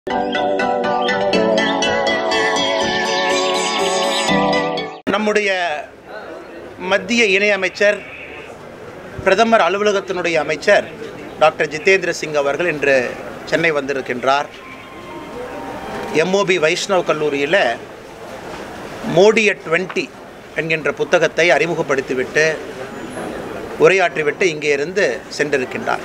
நம்முடைய மத்திய இணையமைச்சர் பிரதமர் அலுவலகத்தினுடைய அமைச்சர் டாக்டர் ஜிதேந்திர சிங் அவர்கள் இன்று சென்னை வந்திருக்கின்றார் எம்ஓபி வைஷ்ணவ் கல்லூரியில் மோடி அட் டுவெண்ட்டி என்கின்ற புத்தகத்தை அறிமுகப்படுத்திவிட்டு உரையாற்றிவிட்டு இங்கே இருந்து சென்றிருக்கின்றார்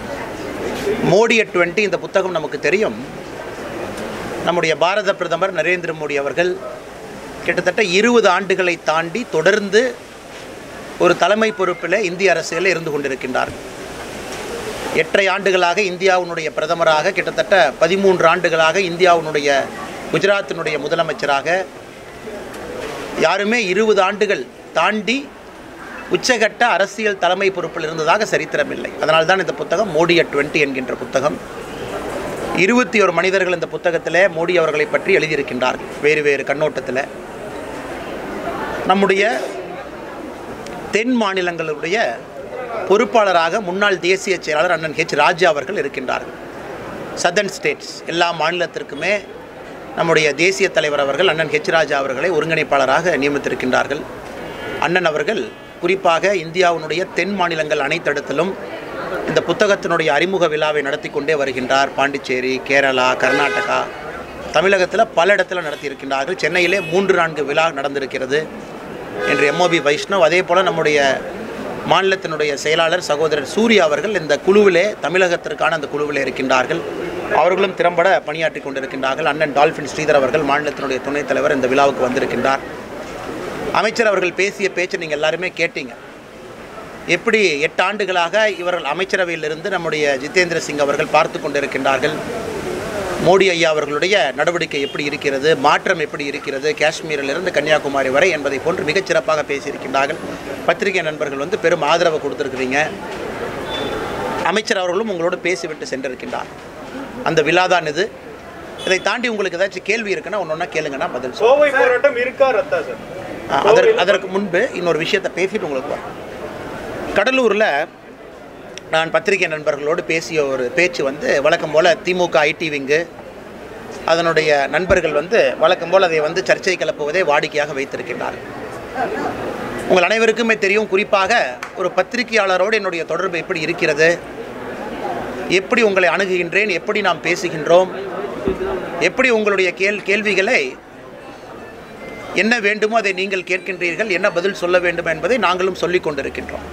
மோடி அட் டுவெண்ட்டி இந்த புத்தகம் நமக்கு தெரியும் நம்முடைய பாரத பிரதமர் நரேந்திர மோடி அவர்கள் கிட்டத்தட்ட இருபது ஆண்டுகளை தாண்டி தொடர்ந்து ஒரு தலைமை பொறுப்பில் இந்திய அரசியலில் இருந்து கொண்டிருக்கின்றார் எட்டரை ஆண்டுகளாக இந்தியாவினுடைய பிரதமராக கிட்டத்தட்ட பதிமூன்று ஆண்டுகளாக இந்தியாவினுடைய குஜராத்தினுடைய முதலமைச்சராக யாருமே இருபது ஆண்டுகள் தாண்டி உச்சகட்ட அரசியல் தலைமை பொறுப்பில் இருந்ததாக சரித்திரமில்லை அதனால்தான் தான் இந்த புத்தகம் மோடி அட் டுவெண்ட்டி என்கின்ற புத்தகம் இருபத்தி ஒரு மனிதர்கள் இந்த புத்தகத்தில் மோடி அவர்களை பற்றி எழுதியிருக்கின்றார்கள் வேறு வேறு கண்ணோட்டத்தில் நம்முடைய தென் மாநிலங்களுடைய பொறுப்பாளராக முன்னாள் தேசிய செயலாளர் அண்ணன் ஹெச் ராஜா அவர்கள் இருக்கின்றார்கள் சதர்ன் ஸ்டேட்ஸ் எல்லா மாநிலத்திற்குமே நம்முடைய தேசிய தலைவர் அவர்கள் அண்ணன் ஹெச் ராஜா அவர்களை ஒருங்கிணைப்பாளராக நியமித்திருக்கின்றார்கள் அண்ணன் அவர்கள் குறிப்பாக இந்தியாவினுடைய தென் மாநிலங்கள் அனைத்திடத்திலும் இந்த புத்தகத்தினுடைய அறிமுக விழாவை நடத்தி கொண்டே வருகின்றார் பாண்டிச்சேரி கேரளா கர்நாடகா தமிழகத்தில் பல இடத்துல நடத்தியிருக்கின்றார்கள் சென்னையிலே மூன்று நான்கு விழா நடந்திருக்கிறது என்று எம்ஓபி வைஷ்ணவ் அதே போல் நம்முடைய மாநிலத்தினுடைய செயலாளர் சகோதரர் சூர்யா அவர்கள் இந்த குழுவிலே தமிழகத்திற்கான அந்த குழுவிலே இருக்கின்றார்கள் அவர்களும் திறம்பட பணியாற்றி கொண்டிருக்கின்றார்கள் அண்ணன் டால்ஃபின் ஸ்ரீதர் அவர்கள் மாநிலத்தினுடைய துணைத் தலைவர் இந்த விழாவுக்கு வந்திருக்கின்றார் அமைச்சர் அவர்கள் பேசிய பேச்சை நீங்கள் எல்லாருமே கேட்டீங்க எப்படி எட்டு ஆண்டுகளாக இவர்கள் அமைச்சரவையிலிருந்து நம்முடைய ஜிதேந்திர சிங் அவர்கள் பார்த்து கொண்டிருக்கின்றார்கள் மோடி ஐயா அவர்களுடைய நடவடிக்கை எப்படி இருக்கிறது மாற்றம் எப்படி இருக்கிறது காஷ்மீரிலிருந்து கன்னியாகுமரி வரை என்பதை போன்று மிகச்சிறப்பாக பேசியிருக்கின்றார்கள் பத்திரிகை நண்பர்கள் வந்து பெரும் ஆதரவு கொடுத்துருக்கிறீங்க அமைச்சர் அவர்களும் உங்களோடு பேசிவிட்டு சென்றிருக்கின்றார் அந்த விழாதான் இது இதை தாண்டி உங்களுக்கு ஏதாச்சும் கேள்வி இருக்குன்னா ஒன்று ஒன்றா கேளுங்கன்னா பதில் சொல்லுங்க. கோவை போராட்டம் இருக்கா ரத்தா சார் ஆ, அதற்கு அதற்கு முன்பு இன்னொரு விஷயத்தை பேசிட்டு உங்களுக்கு வரேன். கடலூரில் நான் பத்திரிகை நண்பர்களோடு பேசிய ஒரு பேச்சு வந்து வழக்கம் போல் திமுக ஐடி விங்கு அதனுடைய நண்பர்கள் வந்து வழக்கம் போல் அதை வந்து சர்ச்சை கிளப்புவதை வாடிக்கையாக வைத்திருக்கின்றார்கள் உங்கள் அனைவருக்குமே தெரியும் குறிப்பாக ஒரு பத்திரிகையாளரோடு என்னுடைய தொடர்பு எப்படி இருக்கிறது எப்படி உங்களை அணுகுகின்றேன் எப்படி நாம் பேசுகின்றோம் எப்படி உங்களுடைய கேள் கேள்விகளை என்ன வேண்டுமோ அதை நீங்கள் கேட்கின்றீர்கள் என்ன பதில் சொல்ல வேண்டும் என்பதை நாங்களும் சொல்லிக் கொண்டிருக்கின்றோம்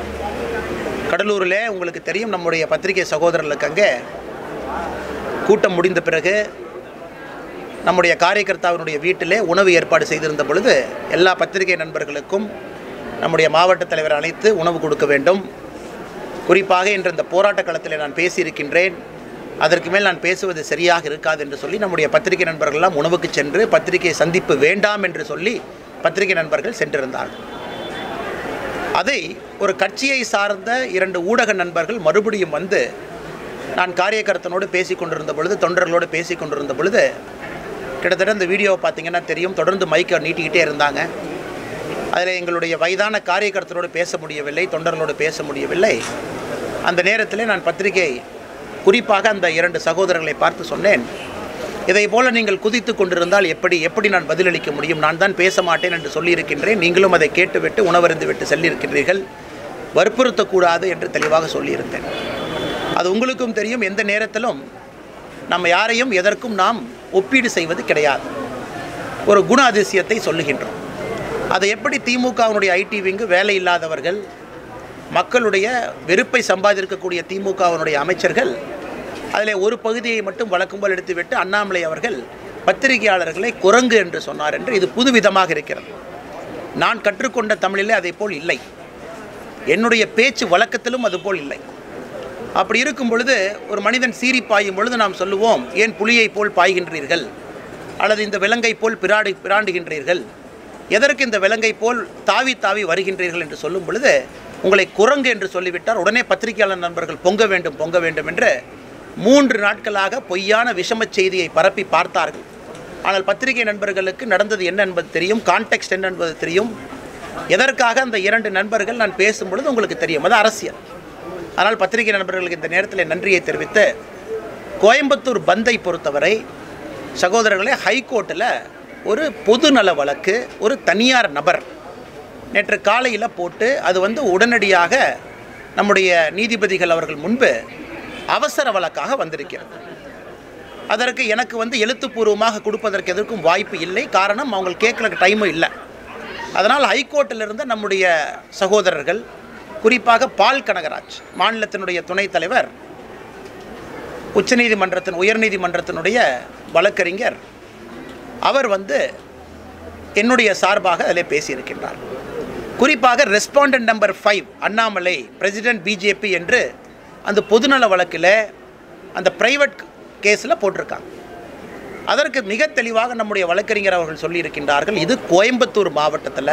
கடலூரில் உங்களுக்கு தெரியும் நம்முடைய பத்திரிகை சகோதரர்களுக்கு அங்கே கூட்டம் முடிந்த பிறகு நம்முடைய காரியகர்த்தாவினுடைய வீட்டிலே உணவு ஏற்பாடு செய்திருந்த பொழுது எல்லா பத்திரிகை நண்பர்களுக்கும் நம்முடைய மாவட்ட தலைவர் அழைத்து உணவு கொடுக்க வேண்டும் குறிப்பாக இன்று இந்த போராட்ட களத்தில் நான் பேசியிருக்கின்றேன் அதற்கு மேல் நான் பேசுவது சரியாக இருக்காது என்று சொல்லி நம்முடைய பத்திரிகை நண்பர்கள்லாம் உணவுக்கு சென்று பத்திரிகை சந்திப்பு வேண்டாம் என்று சொல்லி பத்திரிகை நண்பர்கள் சென்றிருந்தார்கள் அதை ஒரு கட்சியை சார்ந்த இரண்டு ஊடக நண்பர்கள் மறுபடியும் வந்து நான் காரியகர்த்தனோடு பேசி கொண்டிருந்த பொழுது தொண்டர்களோடு பேசி கொண்டிருந்த பொழுது கிட்டத்தட்ட இந்த வீடியோவை பார்த்தீங்கன்னா தெரியும் தொடர்ந்து மைக்கை நீட்டிக்கிட்டே இருந்தாங்க அதில் எங்களுடைய வயதான காரியகர்த்தரோடு பேச முடியவில்லை தொண்டர்களோடு பேச முடியவில்லை அந்த நேரத்தில் நான் பத்திரிகை குறிப்பாக அந்த இரண்டு சகோதரர்களை பார்த்து சொன்னேன் இதை போல நீங்கள் குதித்து கொண்டிருந்தால் எப்படி எப்படி நான் பதிலளிக்க முடியும் நான் தான் பேச மாட்டேன் என்று சொல்லியிருக்கின்றேன் நீங்களும் அதை கேட்டுவிட்டு உணவருந்து விட்டு செல்லியிருக்கின்றீர்கள் வற்புறுத்தக்கூடாது என்று தெளிவாக சொல்லியிருந்தேன் அது உங்களுக்கும் தெரியும் எந்த நேரத்திலும் நம்ம யாரையும் எதற்கும் நாம் ஒப்பீடு செய்வது கிடையாது ஒரு குண அதிசயத்தை சொல்லுகின்றோம் அதை எப்படி திமுகவினுடைய ஐடி விங்கு வேலை இல்லாதவர்கள் மக்களுடைய வெறுப்பை சம்பாதிக்கக்கூடிய திமுகவினுடைய அமைச்சர்கள் அதில் ஒரு பகுதியை மட்டும் வழக்கம் போல் எடுத்துவிட்டு அண்ணாமலை அவர்கள் பத்திரிகையாளர்களை குரங்கு என்று சொன்னார் என்று இது புதுவிதமாக இருக்கிறது நான் கற்றுக்கொண்ட தமிழிலே அதை போல் இல்லை என்னுடைய பேச்சு வழக்கத்திலும் அதுபோல் இல்லை அப்படி இருக்கும் பொழுது ஒரு மனிதன் சீறி பாயும் பொழுது நாம் சொல்லுவோம் ஏன் புலியைப் போல் பாய்கின்றீர்கள் அல்லது இந்த விலங்கை போல் பிராடி பிராண்டுகின்றீர்கள் எதற்கு இந்த விலங்கை போல் தாவி தாவி வருகின்றீர்கள் என்று சொல்லும் பொழுது உங்களை குரங்கு என்று சொல்லிவிட்டார் உடனே பத்திரிகையாளர் நண்பர்கள் பொங்க வேண்டும் பொங்க வேண்டும் என்று மூன்று நாட்களாக பொய்யான விஷமச் செய்தியை பரப்பி பார்த்தார்கள் ஆனால் பத்திரிகை நண்பர்களுக்கு நடந்தது என்ன என்பது தெரியும் கான்டெக்ட் என்ன என்பது தெரியும் எதற்காக அந்த இரண்டு நண்பர்கள் நான் பேசும் பொழுது உங்களுக்கு தெரியும் அது அரசியல் ஆனால் பத்திரிகை நண்பர்களுக்கு இந்த நேரத்தில் நன்றியை தெரிவித்து கோயம்புத்தூர் பந்தை பொறுத்தவரை சகோதரர்களே ஹைகோர்ட்டில் ஒரு பொதுநல வழக்கு ஒரு தனியார் நபர் நேற்று காலையில் போட்டு அது வந்து உடனடியாக நம்முடைய நீதிபதிகள் அவர்கள் முன்பு அவசர வழக்காக வந்திருக்கிறது அதற்கு எனக்கு வந்து எழுத்துப்பூர்வமாக கொடுப்பதற்கு எதற்கும் வாய்ப்பு இல்லை காரணம் அவங்க கேட்கறதுக்கு டைமும் இல்லை அதனால் ஹைகோர்ட்டில் இருந்த நம்முடைய சகோதரர்கள் குறிப்பாக பால் கனகராஜ் மாநிலத்தினுடைய துணைத் தலைவர் உச்சநீதிமன்றத்தின் உயர்நீதிமன்றத்தினுடைய வழக்கறிஞர் அவர் வந்து என்னுடைய சார்பாக அதில் பேசியிருக்கின்றார் குறிப்பாக respondent number five Annamalai president BJP என்று அந்த பொதுநல வழக்கில் அந்த பிரைவேட் கேஸில் போட்டிருக்காங்க அதற்கு மிக தெளிவாக நம்முடைய வழக்கறிஞர் அவர்கள் சொல்லியிருக்கின்றார்கள் இது கோயம்புத்தூர் மாவட்டத்தில்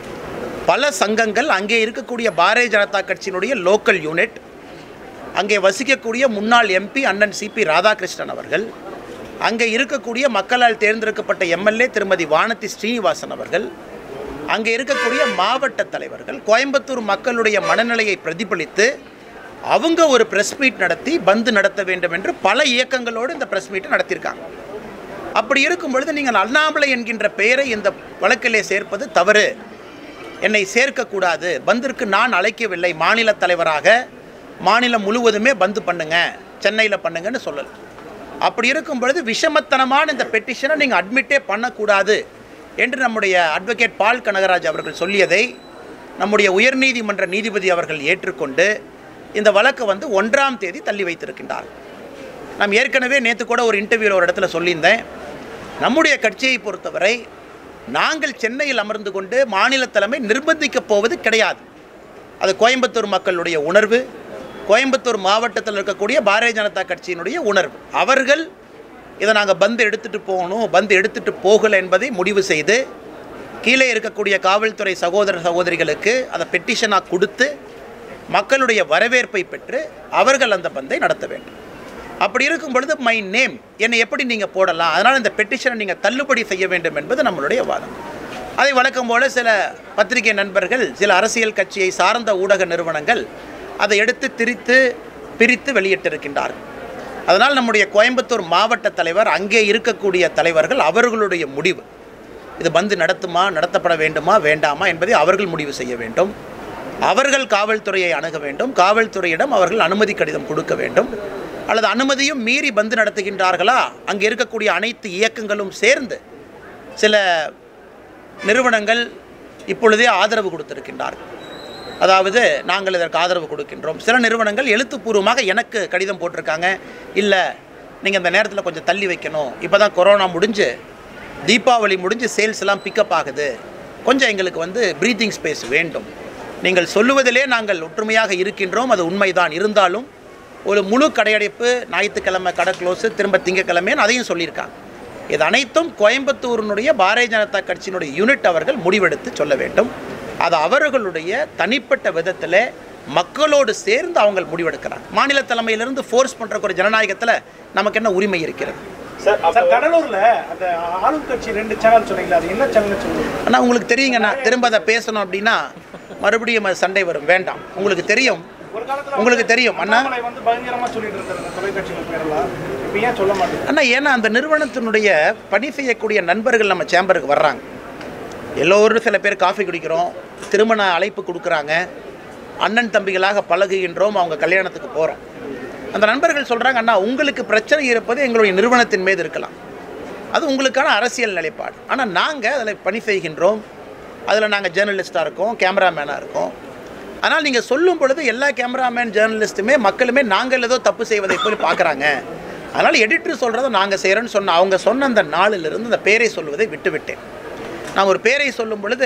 பல சங்கங்கள் அங்கே இருக்கக்கூடிய பாரதிய ஜனதா கட்சியினுடைய லோக்கல் யூனிட் அங்கே வசிக்கக்கூடிய முன்னாள் எம்பி அண்ணன் சிபி ராதாகிருஷ்ணன் அவர்கள் அங்கே இருக்கக்கூடிய மக்களால் தேர்ந்தெடுக்கப்பட்ட எம்எல்ஏ திருமதி வானதி ஸ்ரீனிவாசன் அவர்கள் அங்கே இருக்கக்கூடிய மாவட்ட தலைவர்கள் கோயம்புத்தூர் மக்களுடைய மனநிலையை பிரதிபலித்து அவங்க ஒரு ப்ரெஸ் மீட் நடத்தி பந்து நடத்த வேண்டும் என்று பல இயக்கங்களோடு இந்த ப்ரெஸ் மீட்டை நடத்தியிருக்காங்க அப்படி இருக்கும் பொழுது நீங்கள் அண்ணாமலை என்கின்ற பெயரை இந்த வழக்கிலே சேர்ப்பது தவறு என்னை சேர்க்கக்கூடாது பந்திற்கு நான் அழைக்கவில்லை மாநில தலைவராக மாநிலம் முழுவதுமே பந்து பண்ணுங்க சென்னையில் பண்ணுங்கன்னு சொல்லலை அப்படி இருக்கும் பொழுது விஷமத்தனமான இந்த பெட்டிஷனை நீங்கள் அட்மிட்டே பண்ணக்கூடாது என்று நம்முடைய அட்வொகேட் பால் கனகராஜ் அவர்கள் சொல்லியதை நம்முடைய உயர்நீதிமன்ற நீதிபதி அவர்கள் ஏற்றுக்கொண்டு இந்த வழக்கை வந்து ஒன்றாம் தேதி தள்ளி வைத்திருக்கின்றார் நாம் ஏற்கனவே நேற்று கூட ஒரு இன்டர்வியூவில் ஒரு இடத்துல சொல்லியிருந்தேன் நம்முடைய கட்சியை பொறுத்தவரை நாங்கள் சென்னையில் அமர்ந்து கொண்டு மாநில தலைமை நிர்பந்திக்கப் போவது கிடையாது அது கோயம்புத்தூர் மக்களுடைய உணர்வு கோயம்புத்தூர் மாவட்டத்தில் இருக்கக்கூடிய பாரதிய ஜனதா கட்சியினுடைய உணர்வு அவர்கள் இதை நாங்கள் பந்து எடுத்துகிட்டு போகணும் பந்து எடுத்துகிட்டு போகலை என்பதை முடிவு செய்து கீழே இருக்கக்கூடிய காவல்துறை சகோதர சகோதரிகளுக்கு அதை பெட்டிஷனாக கொடுத்து மக்களுடைய வரவேற்பை பெற்று அவர்கள் அந்த பந்தை நடத்த வேண்டும் அப்படி இருக்கும் பொழுது மை நேம் என்னை எப்படி நீங்கள் போடலாம் அதனால் இந்த பெட்டிஷனை நீங்கள் தள்ளுபடி செய்ய வேண்டும் என்பது நம்மளுடைய வாதம் அதை வழக்கம் போல சில பத்திரிகை நண்பர்கள் சில அரசியல் கட்சியை சார்ந்த ஊடக நிறுவனங்கள் அதை எடுத்து திரித்து பிரித்து வெளியிட்டிருக்கின்றார்கள் அதனால் நம்முடைய கோயம்புத்தூர் மாவட்ட தலைவர் அங்கே இருக்கக்கூடிய தலைவர்கள் அவர்களுடைய முடிவு இது பந்து நடத்துமா நடத்தப்பட வேண்டுமா வேண்டாமா என்பதை அவர்கள் முடிவு செய்ய வேண்டும் அவர்கள் காவல்துறையை அணுக வேண்டும் காவல்துறையிடம் அவர்கள் அனுமதி கடிதம் கொடுக்க வேண்டும் அல்லது அனுமதியும் மீறி பந்து நடத்துகின்றார்களா அங்கே இருக்கக்கூடிய அனைத்து இயக்கங்களும் சேர்ந்து சில நிறுவனங்கள் இப்பொழுதே ஆதரவு கொடுத்திருக்கின்றார்கள் அதாவது நாங்கள் இதற்கு ஆதரவு கொடுக்கின்றோம் சில நிறுவனங்கள் எழுத்துப்பூர்வமாக எனக்கு கடிதம் போட்டிருக்காங்க இல்லை நீங்கள் இந்த நேரத்தில் கொஞ்சம் தள்ளி வைக்கணும் இப்போ தான் கொரோனா முடிஞ்சு தீபாவளி முடிஞ்சு சேல்ஸ் எல்லாம் பிக்கப் ஆகுது கொஞ்சம் எங்களுக்கு வந்து ப்ரீத்திங் ஸ்பேஸ் வேண்டும் நீங்கள் சொல்லுவதிலே நாங்கள் ஒற்றுமையாக இருக்கின்றோம் அது உண்மைதான் இருந்தாலும் ஒரு முழு கடையடைப்பு ஞாயிற்றுக்கிழமை கடை க்ளோஸு திரும்ப திங்கக்கிழமைன்னு அதையும் சொல்லியிருக்காங்க இது அனைத்தும் கோயம்புத்தூரினுடைய பாரதிய ஜனதா கட்சியினுடைய யூனிட் அவர்கள் முடிவெடுத்து சொல்ல வேண்டும் அது அவர்களுடைய தனிப்பட்ட விதத்தில் மக்களோடு சேர்ந்து அவங்க முடிவெடுக்கிறாங்க மாநில தலைமையிலிருந்து ஃபோர்ஸ் பண்ணுற ஒரு ஜனநாயகத்தில் நமக்கு என்ன உரிமை இருக்கிறது சார் சார் அப்ப கடலூர்ல அந்த ஆளும் கட்சி ரெண்டு சேனல் சொன்னீங்களா அது என்ன சேனல் சொல்லுங்க ஆனால் உங்களுக்கு தெரியுங்கண்ணா திரும்ப அதை பேசணும் அப்படின்னா மறுபடியும் அது சண்டை வரும் வேண்டாம் உங்களுக்கு தெரியும் ஒரு காலத்துல உங்களுக்கு தெரியும், அண்ணா. அண்ணாமலை வந்து பயங்கரமா சொல்லிட்டு இருந்தாரு இந்த தொலைக்காட்சிகள் பேரெல்லாம் இப்ப ஏன் சொல்ல மாட்டேங்குது அண்ணா ஏன்னா அந்த நிறுவனத்தினுடைய பணி செய்யக்கூடிய நண்பர்கள் நம்ம சேம்பருக்கு வர்றாங்க எல்லோரும் சில பேர் காஃபி குடிக்கிறோம் திருமண அழைப்பு கொடுக்குறாங்க அண்ணன் தம்பிகளாக பழகுகின்றோம் அவங்க கல்யாணத்துக்கு போகிறோம் அந்த நண்பர்கள் சொல்கிறாங்க அண்ணா உங்களுக்கு பிரச்சனை இருப்பது எங்களுடைய நிறுவனத்தின் மீது இருக்கலாம் அது உங்களுக்கான அரசியல் நிலைப்பாடு ஆனால் நாங்கள் அதில் பணி செய்கின்றோம் அதில் நாங்கள் ஜேர்னலிஸ்ட்டாக இருக்கோம் கேமராமேனாக இருக்கோம் ஆனால் நீங்கள் சொல்லும் பொழுது எல்லா கேமராமேன் ஜேர்னலிஸ்ட்டுமே மக்களுமே நாங்கள் ஏதோ தப்பு செய்வதை போய் பார்க்குறாங்க அதனால் எடிட்டர் சொல்கிறத நாங்கள் செய்கிறோன்னு சொன்ன அவங்க சொன்ன அந்த நாளிலிருந்து அந்த பேரை சொல்வதை விட்டுவிட்டேன் நான் ஒரு பேரை சொல்லும் பொழுது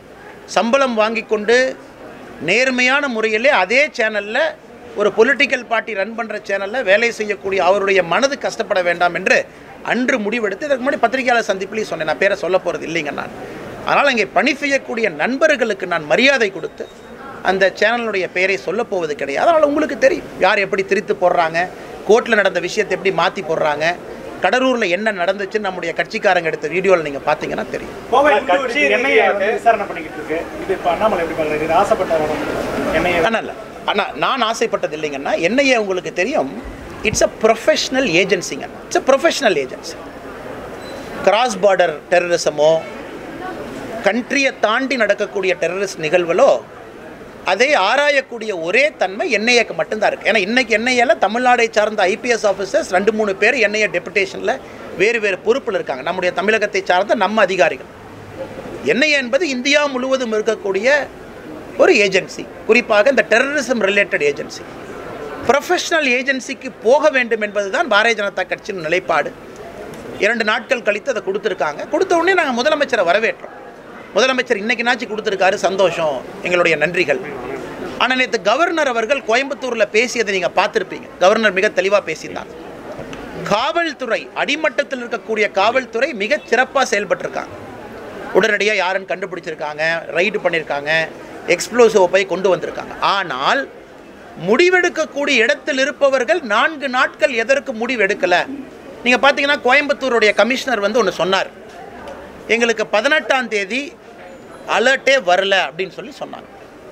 சம்பளம் வாங்கி கொண்டு நேர்மையான முறையிலே அதே சேனலில் ஒரு பொலிட்டிக்கல் பார்ட்டி ரன் பண்ணுற சேனலில் வேலை செய்யக்கூடிய அவருடைய மனது கஷ்டப்பட வேண்டாம் என்று அன்று முடிவெடுத்து இதற்கு முன்னாடி பத்திரிகையாளர் சந்திப்பிலையும் சொன்னேன் நான் பேரை சொல்ல போகிறது இல்லைங்க நான் அதனால் அங்கே பணி செய்யக்கூடிய நண்பர்களுக்கு நான் மரியாதை கொடுத்து அந்த சேனலுடைய பெயரை சொல்லப் போவது கிடையாது அதனால் உங்களுக்கு தெரியும் யார் எப்படி திரித்து போடுறாங்க கோர்ட்டில் நடந்த விஷயத்தை எப்படி மாற்றி போடுறாங்க கடலூரில் என்ன நடந்துச்சுன்னு நம்முடைய கட்சிக்காரங்க எடுத்த வீடியோவில் நீங்கள் பார்த்தீங்கன்னா தெரியும் கோவை கட்சி கட்சி என்ஐஏ வந்து ரீதியாக விசாரணை பண்ணிக்கிட்டு இருக்கு இது இப்ப அண்ணாமலை எப்படி பாக்குறாரு இது ஆசைப்பட்ட என்ஐஏ அண்ணா இல்லை அண்ணா நான் ஆசைப்பட்டது இல்லைங்கன்னா என்னையே உங்களுக்கு தெரியும் இட்ஸ் அ ப்ரொஃபஷ்னல் ஏஜென்சிங்க it's a professional agency cross border டெரரிசமோ கண்ட்ரியை தாண்டி நடக்கக்கூடிய டெரரிஸ்ட் நிகழ்வுகளோ அதை ஆராயக்கூடிய ஒரே தன்மை என்ஐஏக்கு மட்டும்தான் இருக்குது ஏன்னா இன்றைக்கி என்ஐஏல தமிழ்நாடை சார்ந்த ஐபிஎஸ் ஆஃபீஸர்ஸ் ரெண்டு மூணு பேர் என்ஐஏ டெபுடேஷனில் வேறு வேறு பொறுப்பில் இருக்காங்க நம்முடைய தமிழகத்தை சார்ந்த நம்ம அதிகாரிகள் என்ஐஏ என்பது இந்தியா முழுவதும் இருக்கக்கூடிய ஒரு ஏஜென்சி குறிப்பாக இந்த டெரரிசம் ரிலேட்டட் ஏஜென்சி ப்ரொஃபஷனல் ஏஜென்சிக்கு போக வேண்டும் என்பதுதான் பாரதிய ஜனதா கட்சியின் நிலைப்பாடு இரண்டு நாட்கள் கழித்து அதை கொடுத்துருக்காங்க கொடுத்த உடனே நாங்கள் முதலமைச்சரை வரவேற்றோம் முதலமைச்சர் இன்னைக்குனாச்சு கொடுத்துருக்காரு சந்தோஷம் எங்களுடைய நன்றிகள் ஆனால் நேற்று கவர்னர் அவர்கள் கோயம்புத்தூரில் பேசியதை நீங்கள் பார்த்துருப்பீங்க கவர்னர் மிக தெளிவாக பேசியிருந்தாங்க காவல்துறை அடிமட்டத்தில் இருக்கக்கூடிய காவல்துறை மிக சிறப்பாக செயல்பட்டிருக்காங்க உடனடியாக யாருன்னு கண்டுபிடிச்சிருக்காங்க ரைடு பண்ணியிருக்காங்க எக்ஸ்ப்ளோசிவ் போய் கொண்டு வந்திருக்காங்க ஆனால் முடிவெடுக்கக்கூடிய இடத்தில் இருப்பவர்கள் நான்கு நாட்கள் எதற்கு முடிவெடுக்கலை நீங்கள் பார்த்தீங்கன்னா கோயம்புத்தூருடைய கமிஷனர் வந்து ஒன்று சொன்னார் எங்களுக்கு பதினெட்டாம் தேதி அலர்ட்டே வரல அப்படின்னு சொல்லி சொன்னாங்க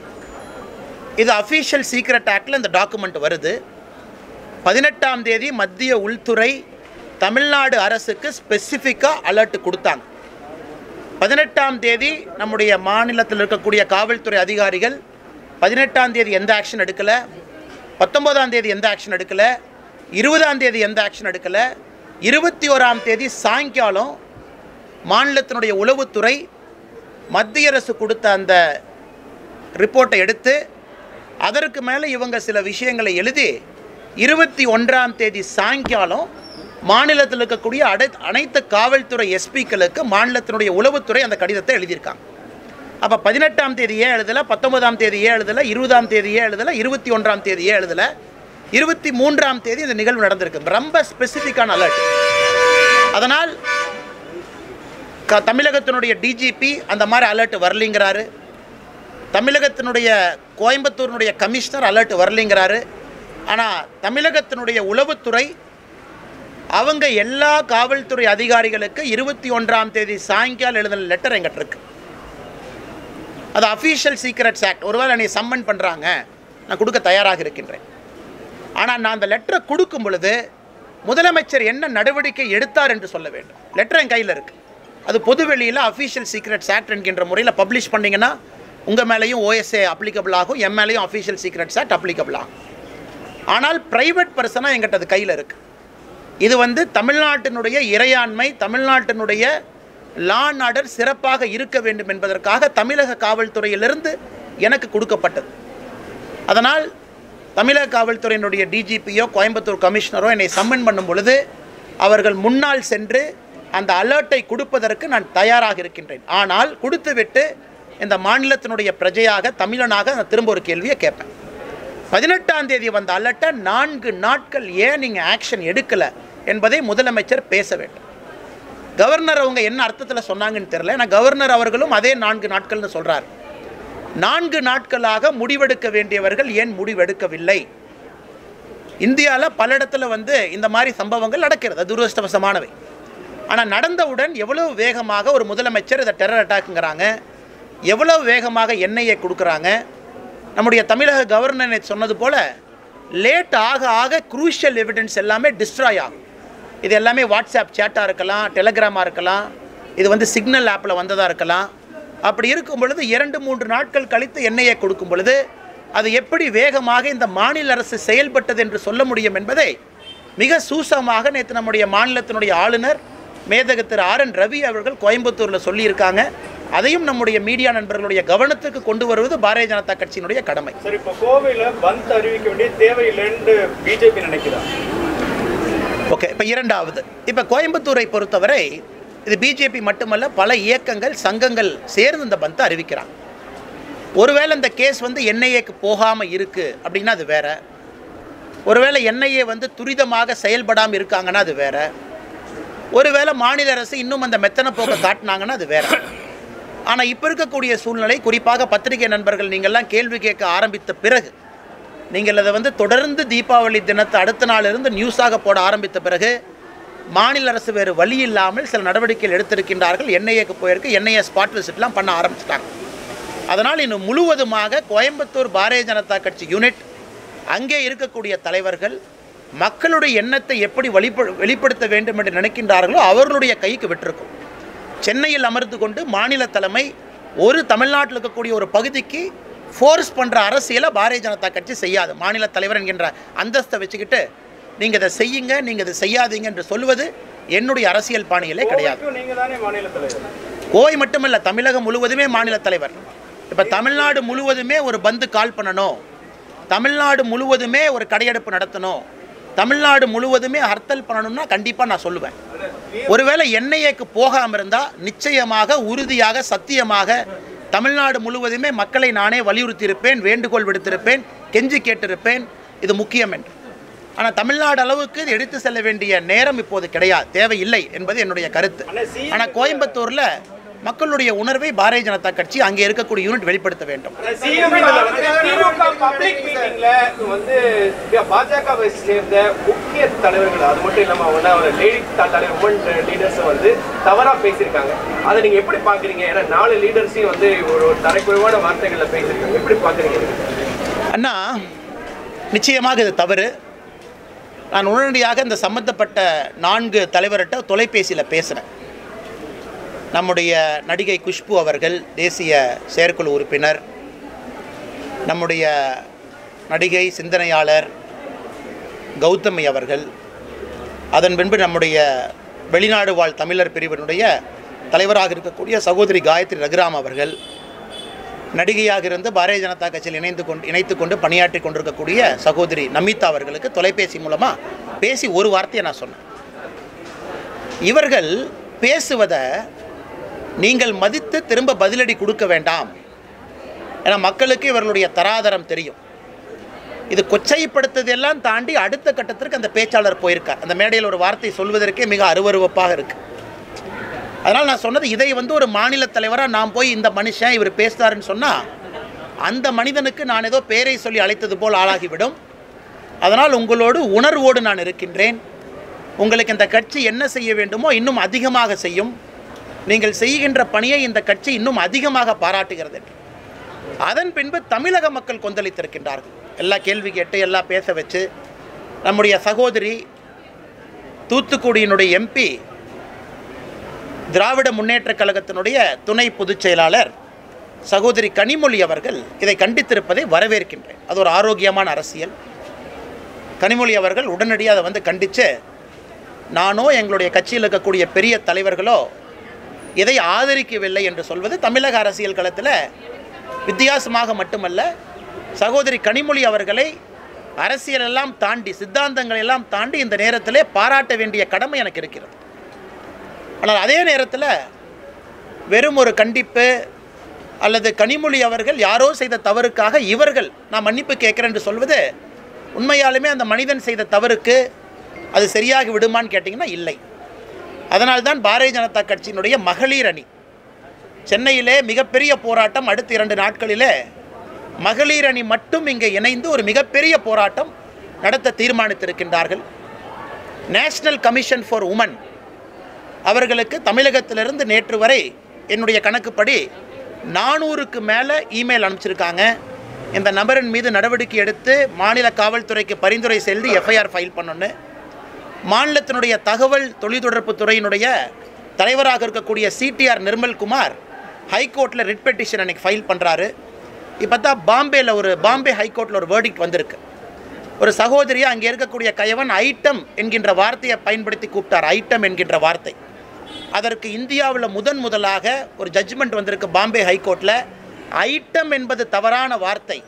இது அஃபீஷியல் சீக்ரெட் ஆக்டில் இந்த டாக்குமெண்ட் வருது பதினெட்டாம் தேதி மத்திய உள்துறை தமிழ்நாடு அரசுக்கு ஸ்பெசிஃபிக்காக அலர்ட் கொடுத்தாங்க பதினெட்டாம் தேதி நம்முடைய மாநிலத்தில் இருக்கக்கூடிய காவல்துறை அதிகாரிகள் பதினெட்டாம் தேதி எந்த ஆக்ஷன் எடுக்கலை பத்தொம்போதாம் தேதி எந்த ஆக்ஷன் எடுக்கலை இருபதாம் தேதி எந்த ஆக்ஷன் எடுக்கலை இருபத்தி ஓராம் தேதி சாயங்காலம் மாநிலத்தினுடைய உளவுத்துறை மத்திய அரசு கொடுத்த அந்த ரிப்போர்ட்டை எடுத்து அதற்கு மேலே இவங்க சில விஷயங்களை எழுதி இருபத்தி ஒன்றாம் தேதி சாயங்காலம் மாநிலத்தில் இருக்கக்கூடிய அடை அனைத்து காவல்துறை எஸ்பிக்களுக்கு மாநிலத்தினுடைய உளவுத்துறை அந்த கடிதத்தை எழுதியிருக்காங்க அப்போ பதினெட்டாம் தேதி ஏன் எழுதலை பத்தொன்பதாம் தேதி ஏன் எழுதலை இருபதாம் தேதி ஏன் எழுதலை இருபத்தி ஒன்றாம் தேதி ஏன் எழுதலை இருபத்தி மூன்றாம் தேதி இந்த நிகழ்வு நடந்திருக்கு ரொம்ப ஸ்பெசிஃபிக்கான அலர்ட் அதனால் க தமிழகத்தினுடைய டிஜிபி அந்த மாதிரி அலர்ட் வரலைங்கிறாரு தமிழகத்தினுடைய கோயம்புத்தூரினுடைய கமிஷனர் அலர்ட் வரலைங்கிறாரு ஆனால் தமிழகத்தினுடைய உளவுத்துறை அவங்க எல்லா காவல்துறை அதிகாரிகளுக்கு இருபத்தி ஒன்றாம் தேதி சாயங்காலம் எழுதின லெட்டர் எங்கிட்ட இருக்கு அது அஃபீஷியல் சீக்ரெட்ஸ் ஆக்ட் ஒருவேளை என்னை சம்மன் பண்ணுறாங்க நான் கொடுக்க தயாராக இருக்கின்றேன் ஆனால் நான் அந்த லெட்டரை கொடுக்கும் பொழுது முதலமைச்சர் என்ன நடவடிக்கை எடுத்தார் என்று சொல்ல வேண்டும் லெட்டர் என் கையில் இருக்குது அது பொதுவெளியில் அஃபீஷியல் சீக்ரெட்ஸ் ஆக்ட் என்கின்ற முறையில் பப்ளிஷ் பண்ணிங்கன்னா உங்கள் மேலேயும் ஓஎஸ்ஏ அப்ளிகபிள் ஆகும் என் மேலேயும் அஃபீஷியல் சீக்ரெட்ஸ் ஆக்ட் அப்ளிகபிள் ஆகும் ஆனால் ப்ரைவேட் பர்சனாக எங்கிட்ட அது கையில் இருக்குது இது வந்து தமிழ்நாட்டினுடைய இறையாண்மை தமிழ்நாட்டினுடைய லா அண்ட் ஆர்டர் சிறப்பாக இருக்க வேண்டும் என்பதற்காக தமிழக காவல்துறையிலிருந்து எனக்கு கொடுக்கப்பட்டது அதனால் தமிழக காவல்துறையினுடைய டிஜிபியோ கோயம்புத்தூர் கமிஷனரோ என்னை சம்மன் பண்ணும் பொழுது அவர்கள் முன்னால் சென்று அந்த அலர்ட்டை கொடுப்பதற்கு நான் தயாராக இருக்கின்றேன் ஆனால் கொடுத்துவிட்டு இந்த மாநிலத்தினுடைய பிரஜையாக தமிழனாக நான் திரும்ப ஒரு கேள்வியை கேட்பேன் பதினெட்டாம் தேதி வந்த அலர்ட்டை நான்கு நாட்கள் ஏன் நீங்கள் ஆக்ஷன் எடுக்கலை என்பதை முதலமைச்சர் பேச வேண்டும் கவர்னர் அவங்க என்ன அர்த்தத்தில் சொன்னாங்கன்னு தெரியல ஏன்னா கவர்னர் அவர்களும் அதே நான்கு நாட்கள்னு சொல்கிறார் நான்கு நாட்களாக முடிவெடுக்க வேண்டியவர்கள் ஏன் முடிவெடுக்கவில்லை இந்தியாவில் பல இடத்துல வந்து இந்த மாதிரி சம்பவங்கள் நடக்கிறது அது துரதிருஷ்டவசமானவை ஆனால் நடந்தவுடன் எவ்வளவு வேகமாக ஒரு முதலமைச்சர் இதை டெரர் அட்டாக்குங்கிறாங்க எவ்வளவு வேகமாக எண்ணெயை கொடுக்குறாங்க நம்முடைய தமிழக கவர்னர் நேத்து சொன்னது போல் லேட் ஆக ஆக குரூஷியல் எவிடன்ஸ் எல்லாமே டிஸ்ட்ராய் ஆகும் இது எல்லாமே வாட்ஸ்அப் சேட்டாக இருக்கலாம் டெலகிராமாக இருக்கலாம் இது வந்து சிக்னல் ஆப்பில் வந்ததாக இருக்கலாம் அப்படி இருக்கும் பொழுது இரண்டு மூன்று நாட்கள் கழித்து எண்ணெயை கொடுக்கும் பொழுது அது எப்படி வேகமாக இந்த மாநில அரசு செயல்பட்டது என்று சொல்ல முடியும் என்பதை மிக சூசமாக நேற்று நம்முடைய மாநிலத்தினுடைய ஆளுநர் மேதக திரு ஆர் என் ரவி அவர்கள் கோயம்புத்தூரில் சொல்லியிருக்காங்க அதையும் நம்முடைய மீடியா நண்பர்களுடைய கவனத்துக்கு கொண்டு வருவது பாரதிய ஜனதா கட்சியினுடைய கடமை சரி இப்போ கோவையில் பந்த் அறிவிக்க வேண்டிய தேவையில்லைன்னு பிஜேபி நினைக்குதா ஓகே இப்போ இரண்டாவது இப்போ கோயம்புத்தூரை பொறுத்தவரை இது பிஜேபி மட்டுமல்ல பல இயக்கங்கள் சங்கங்கள் சேர்ந்து இந்த பந்தை அறிவிக்கிறாங்க ஒருவேளை இந்த கேஸ் வந்து என்ஐஏக்கு போகாமல் இருக்குது அப்படின்னா அது வேற ஒருவேளை என்ஐஏ வந்து துரிதமாக செயல்படாமல் இருக்காங்கன்னா அது வேற ஒருவேளை மாநில அரசு இன்னும் அந்த மெத்தன போக்கை காட்டினாங்கன்னா அது வேற ஆனால் இப்போ இருக்கக்கூடிய சூழ்நிலை குறிப்பாக பத்திரிகை நண்பர்கள் நீங்கள்லாம் கேள்வி கேட்க ஆரம்பித்த பிறகு நீங்கள் அதை வந்து தொடர்ந்து தீபாவளி தினத்தை அடுத்த நாளிலிருந்து நியூஸாக போட ஆரம்பித்த பிறகு மாநில அரசு வேறு வழி இல்லாமல் சில நடவடிக்கைகள் எடுத்திருக்கின்றார்கள் என்ஐஏக்கு போயிருக்கு என்ஐஏ ஸ்பாட் விசிட்லாம் பண்ண ஆரம்பிச்சிட்டாங்க அதனால் இன்னும் முழுவதுமாக கோயம்புத்தூர் பாரதிய ஜனதா கட்சி யூனிட் அங்கே இருக்கக்கூடிய தலைவர்கள் மக்களுடைய எண்ணத்தை எப்படி வெளிப்ப வெளிப்படுத்த வேண்டும் என்று நினைக்கின்றார்களோ அவர்களுடைய கைக்கு விட்டிருக்கும் சென்னையில் அமர்ந்து கொண்டு மாநில தலைமை ஒரு தமிழ்நாட்டில் இருக்கக்கூடிய ஒரு பகுதிக்கு ஃபோர்ஸ் பண்ணுற அரசியலை பாரதிய ஜனதா கட்சி செய்யாது மாநில தலைவர் என்கின்ற அந்தஸ்தை வச்சுக்கிட்டு நீங்கள் இதை செய்யுங்க நீங்கள் இதை செய்யாதீங்க என்று சொல்வது என்னுடைய அரசியல் பாணியிலே கிடையாது கோவைக்கும் நீங்க தானே மாநில தலைவர் கோவை மட்டுமல்ல தமிழகம் முழுவதுமே மாநில தலைவர் இப்போ தமிழ்நாடு முழுவதுமே ஒரு பந்து கால் பண்ணணும் தமிழ்நாடு முழுவதுமே ஒரு கடையெடுப்பு நடத்தணும் தமிழ்நாடு முழுவதுமே ஹர்த்தல் பண்ணணும்னா கண்டிப்பாக நான் சொல்லுவேன் ஒருவேளை என்ஐஏக்கு போகாமல் இருந்தால் நிச்சயமாக உறுதியாக சத்தியமாக தமிழ்நாடு முழுவதுமே மக்களை நானே வலியுறுத்தியிருப்பேன் வேண்டுகோள் விடுத்திருப்பேன் கெஞ்சி கேட்டிருப்பேன் இது முக்கியம் என்று ஆனால் தமிழ்நாடு அளவுக்கு இது எடுத்து செல்ல வேண்டிய நேரம் இப்போது கிடையாது தேவையில்லை என்பது என்னுடைய கருத்து ஆனால் கோயம்புத்தூரில் மக்களுடைய உணர்வை பாரதிய ஜனதா கட்சி அங்கே இருக்கக்கூடிய யூனிட் வெளிப்படுத்த வேண்டும் திமுக பப்ளிக் மீட்டிங்ல வந்து பாஜகவை சேர்ந்த முக்கிய தலைவர்கள் அது மட்டும் இல்லாம அவங்க ஒரு லேடி தலைவர் உமன் லீடர்ஸ் வந்து தவறா பேசியிருக்காங்க அதை நீங்க எப்படி பாக்குறீங்க ஏன்னா நாலு லீடர்ஸையும் வந்து ஒரு ஒரு தரைக்குறைவான வார்த்தைகள்ல பேசியிருக்காங்க எப்படி பாக்குறீங்க நீங்க? அண்ணா நிச்சயமாக இது தவறு நான் உடனடியாக இந்த சம்பந்தப்பட்ட நான்கு தலைவர்கிட்ட தொலைபேசியில் பேசுகிறேன் நம்முடைய நடிகை குஷ்பு அவர்கள் தேசிய செயற்குழு உறுப்பினர் நம்முடைய நடிகை சிந்தனையாளர் கௌதமி அவர்கள் அதன் பின்பு நம்முடைய வெளிநாடு வாழ் தமிழர் பிரிவினுடைய தலைவராக இருக்கக்கூடிய சகோதரி காயத்ரி ரகுராம் அவர்கள் நடிகையாக இருந்து பாரதிய ஜனதா கட்சியில் இணைந்து கொண்டு இணைத்து கொண்டு பணியாற்றி கொண்டிருக்கக்கூடிய சகோதரி நமிதா அவர்களுக்கு தொலைபேசி மூலமாக பேசி ஒரு வார்த்தையை நான் சொன்னேன் இவர்கள் பேசுவதை நீங்கள் மதித்து திரும்ப பதிலடி கொடுக்க வேண்டாம் ஏன்னா மக்களுக்கு இவர்களுடைய தராதரம் தெரியும் இது கொச்சைப்படுத்ததெல்லாம் தாண்டி அடுத்த கட்டத்திற்கு அந்த பேச்சாளர் போயிருக்கார் அந்த மேடையில் ஒரு வார்த்தை சொல்வதற்கே மிக அருவருவப்பாக இருக்குது அதனால் நான் சொன்னது இதை வந்து ஒரு மாநில தலைவராக நான் போய் இந்த மனுஷன் இவர் பேசுகிறாருன்னு சொன்னால் அந்த மனிதனுக்கு நான் ஏதோ பேரை சொல்லி அழைத்தது போல் ஆளாகிவிடும் அதனால் உங்களோடு உணர்வோடு நான் இருக்கின்றேன் உங்களுக்கு இந்த கட்சி என்ன செய்ய வேண்டுமோ இன்னும் அதிகமாக செய்யும் நீங்கள் செய்கின்ற பணியை இந்த கட்சி இன்னும் அதிகமாக பாராட்டுகிறது என்று. அதன் பின்பு தமிழக மக்கள் கொந்தளித்திருக்கின்றார்கள் எல்லா கேள்வி கேட்டு எல்லாம் பேச வச்சு நம்முடைய சகோதரி தூத்துக்குடியினுடைய எம்பி திராவிட முன்னேற்றக் கழகத்தினுடைய துணை பொதுச் செயலாளர் சகோதரி கனிமொழி அவர்கள் இதை கண்டித்திருப்பதை வரவேற்கின்றேன் அது ஒரு ஆரோக்கியமான அரசியல் கனிமொழி அவர்கள் உடனடியாக அதை வந்து கண்டித்து நானோ எங்களுடைய கட்சியில் இருக்கக்கூடிய பெரிய தலைவர்களோ இதை ஆதரிக்கவில்லை என்று சொல்வது தமிழக அரசியல் களத்தில் வித்தியாசமாக மட்டுமல்ல சகோதரி கனிமொழி அவர்களை அரசியலெல்லாம் தாண்டி சித்தாந்தங்கள் எல்லாம் தாண்டி இந்த நேரத்திலே பாராட்ட வேண்டிய கடமை எனக்கு இருக்கிறது ஆனால் அதே நேரத்தில் வெறும் ஒரு கண்டிப்பு அல்லது கனிமொழி அவர்கள் யாரோ செய்த தவறுக்காக இவர்கள் நான் மன்னிப்பு கேட்குறேன் என்று சொல்வது உண்மையாலுமே அந்த மனிதன் செய்த தவறுக்கு அது சரியாகி விடுமான்னு கேட்டிங்கன்னா இல்லை அதனால்தான் பாரதிய ஜனதா கட்சியினுடைய மகளிர் அணி சென்னையிலே மிகப்பெரிய போராட்டம் அடுத்த இரண்டு நாட்களிலே மகளிர் அணி மட்டும் இங்கே இணைந்து ஒரு மிகப்பெரிய போராட்டம் நடத்த தீர்மானித்திருக்கின்றார்கள் நேஷனல் கமிஷன் ஃபார் உமன் அவர்களுக்கு தமிழகத்திலிருந்து நேற்று வரை என்னுடைய கணக்குப்படி நானூறுக்கு மேலே இமெயில் அனுப்பிச்சிருக்காங்க இந்த நபரின் மீது நடவடிக்கை எடுத்து மாநில காவல்துறைக்கு பரிந்துரை செய்து எஃப்ஐஆர் ஃபைல் பண்ணணும் மாநிலத்தினுடைய தகவல் தொலைத்தொடர்பு துறையினுடைய தலைவராக இருக்கக்கூடிய சிடிஆர் நிர்மல்குமார் ஹைகோர்ட்டில் ரிட் பெட்டிஷன் அன்னைக்கு ஃபைல் பண்ணுறாரு இப்போ தான் பாம்பேயில் ஒரு பாம்பே ஹைகோர்ட்டில் ஒரு வேர்டிக்ட் வந்திருக்கு ஒரு சகோதரியை அங்கே இருக்கக்கூடிய கயவன் ஐட்டம் என்கின்ற வார்த்தையை பயன்படுத்தி கூப்பிட்டார் ஐட்டம் என்கின்ற வார்த்தை அதற்கு இந்தியாவில் முதன் முதலாக ஒரு ஜட்ஜ்மெண்ட் வந்திருக்கு பாம்பே ஹைகோர்ட்டில் ஐட்டம் என்பது தவறான வார்த்தை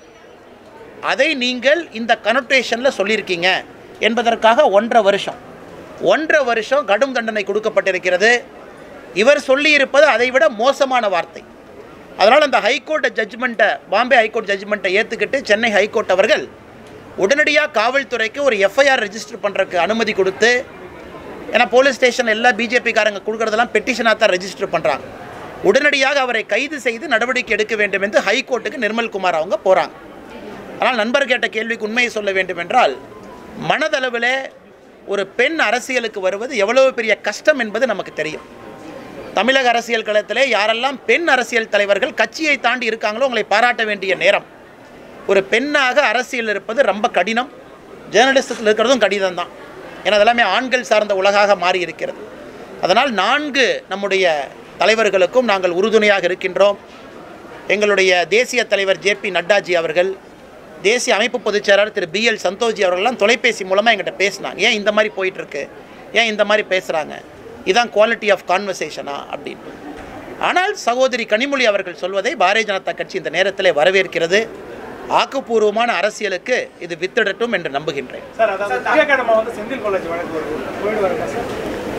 அதை நீங்கள் இந்த கனோட்டேஷனில் சொல்லியிருக்கீங்க என்பதற்காக ஒன்றரை வருஷம் ஒன்றரை வருஷம் கடும் தண்டனை கொடுக்கப்பட்டிருக்கிறது இவர் சொல்லியிருப்பது அதைவிட மோசமான வார்த்தை அதனால் அந்த ஹைகோர்ட் ஜட்ஜ்மெண்ட்டை பாம்பே ஹைகோர்ட் ஜட்ஜ்மெண்ட்டை ஏற்றுக்கிட்டு சென்னை ஹைகோர்ட் அவர்கள் உடனடியாக காவல்துறைக்கு ஒரு எஃப்ஐஆர் ரெஜிஸ்டர் பண்ணுறதுக்கு அனுமதி கொடுத்து ஏன்னா போலீஸ் ஸ்டேஷன் எல்லா பிஜேபிக்காரங்க கொடுக்குறதெல்லாம் பெட்டிஷனாக தான் ரெஜிஸ்டர் பண்ணுறாங்க உடனடியாக அவரை கைது செய்து நடவடிக்கை எடுக்க வேண்டும் என்று ஹைகோர்ட்டுக்கு நிர்மல்குமார் அவங்க போகிறாங்க ஆனால் நண்பர் கேட்ட கேள்விக்கு உண்மையை சொல்ல வேண்டும் என்றால் மனதளவில் ஒரு பெண் அரசியலுக்கு வருவது எவ்வளவு பெரிய கஷ்டம் என்பது நமக்கு தெரியும் தமிழக அரசியல் களத்திலே யாரெல்லாம் பெண் அரசியல் தலைவர்கள் கட்சியை தாண்டி இருக்காங்களோ உங்களை பாராட்ட வேண்டிய நேரம் ஒரு பெண்ணாக அரசியல் இருப்பது ரொம்ப கடினம் ஜேர்னலிசத்தில் இருக்கிறதும் கடிதம் தான் ஏன்னா அதெல்லாமே ஆண்கள் சார்ந்த உலகாக மாறி இருக்கிறது அதனால் நான்கு நம்முடைய தலைவர்களுக்கும் நாங்கள் உறுதுணையாக இருக்கின்றோம் எங்களுடைய தேசிய தலைவர் ஜே பி நட்டாஜி அவர்கள் தேசிய அமைப்பு பொதுச் செயலாளர் திரு பி எல் சந்தோஷ்ஜி அவர்கள்லாம் தொலைபேசி மூலமாக எங்கிட்ட பேசினாங்க ஏன் இந்த மாதிரி போயிட்டுருக்கு ஏன் இந்த மாதிரி பேசுகிறாங்க இதான் குவாலிட்டி ஆஃப் கான்வர்சேஷனா அப்படின்னு ஆனால் சகோதரி கனிமொழி அவர்கள் சொல்வதை பாரதிய ஜனதா கட்சி இந்த நேரத்தில் வரவேற்கிறது ஆக்கப்பூர்வமான அரசியலுக்கு இது வித்திடட்டும் என்று நம்புகின்றேன் சார் அதாவது திங்கக்கிழமை வந்து செந்தில் காலேஜ் வழக்கு வருது போயிட்டு வரேன் சார்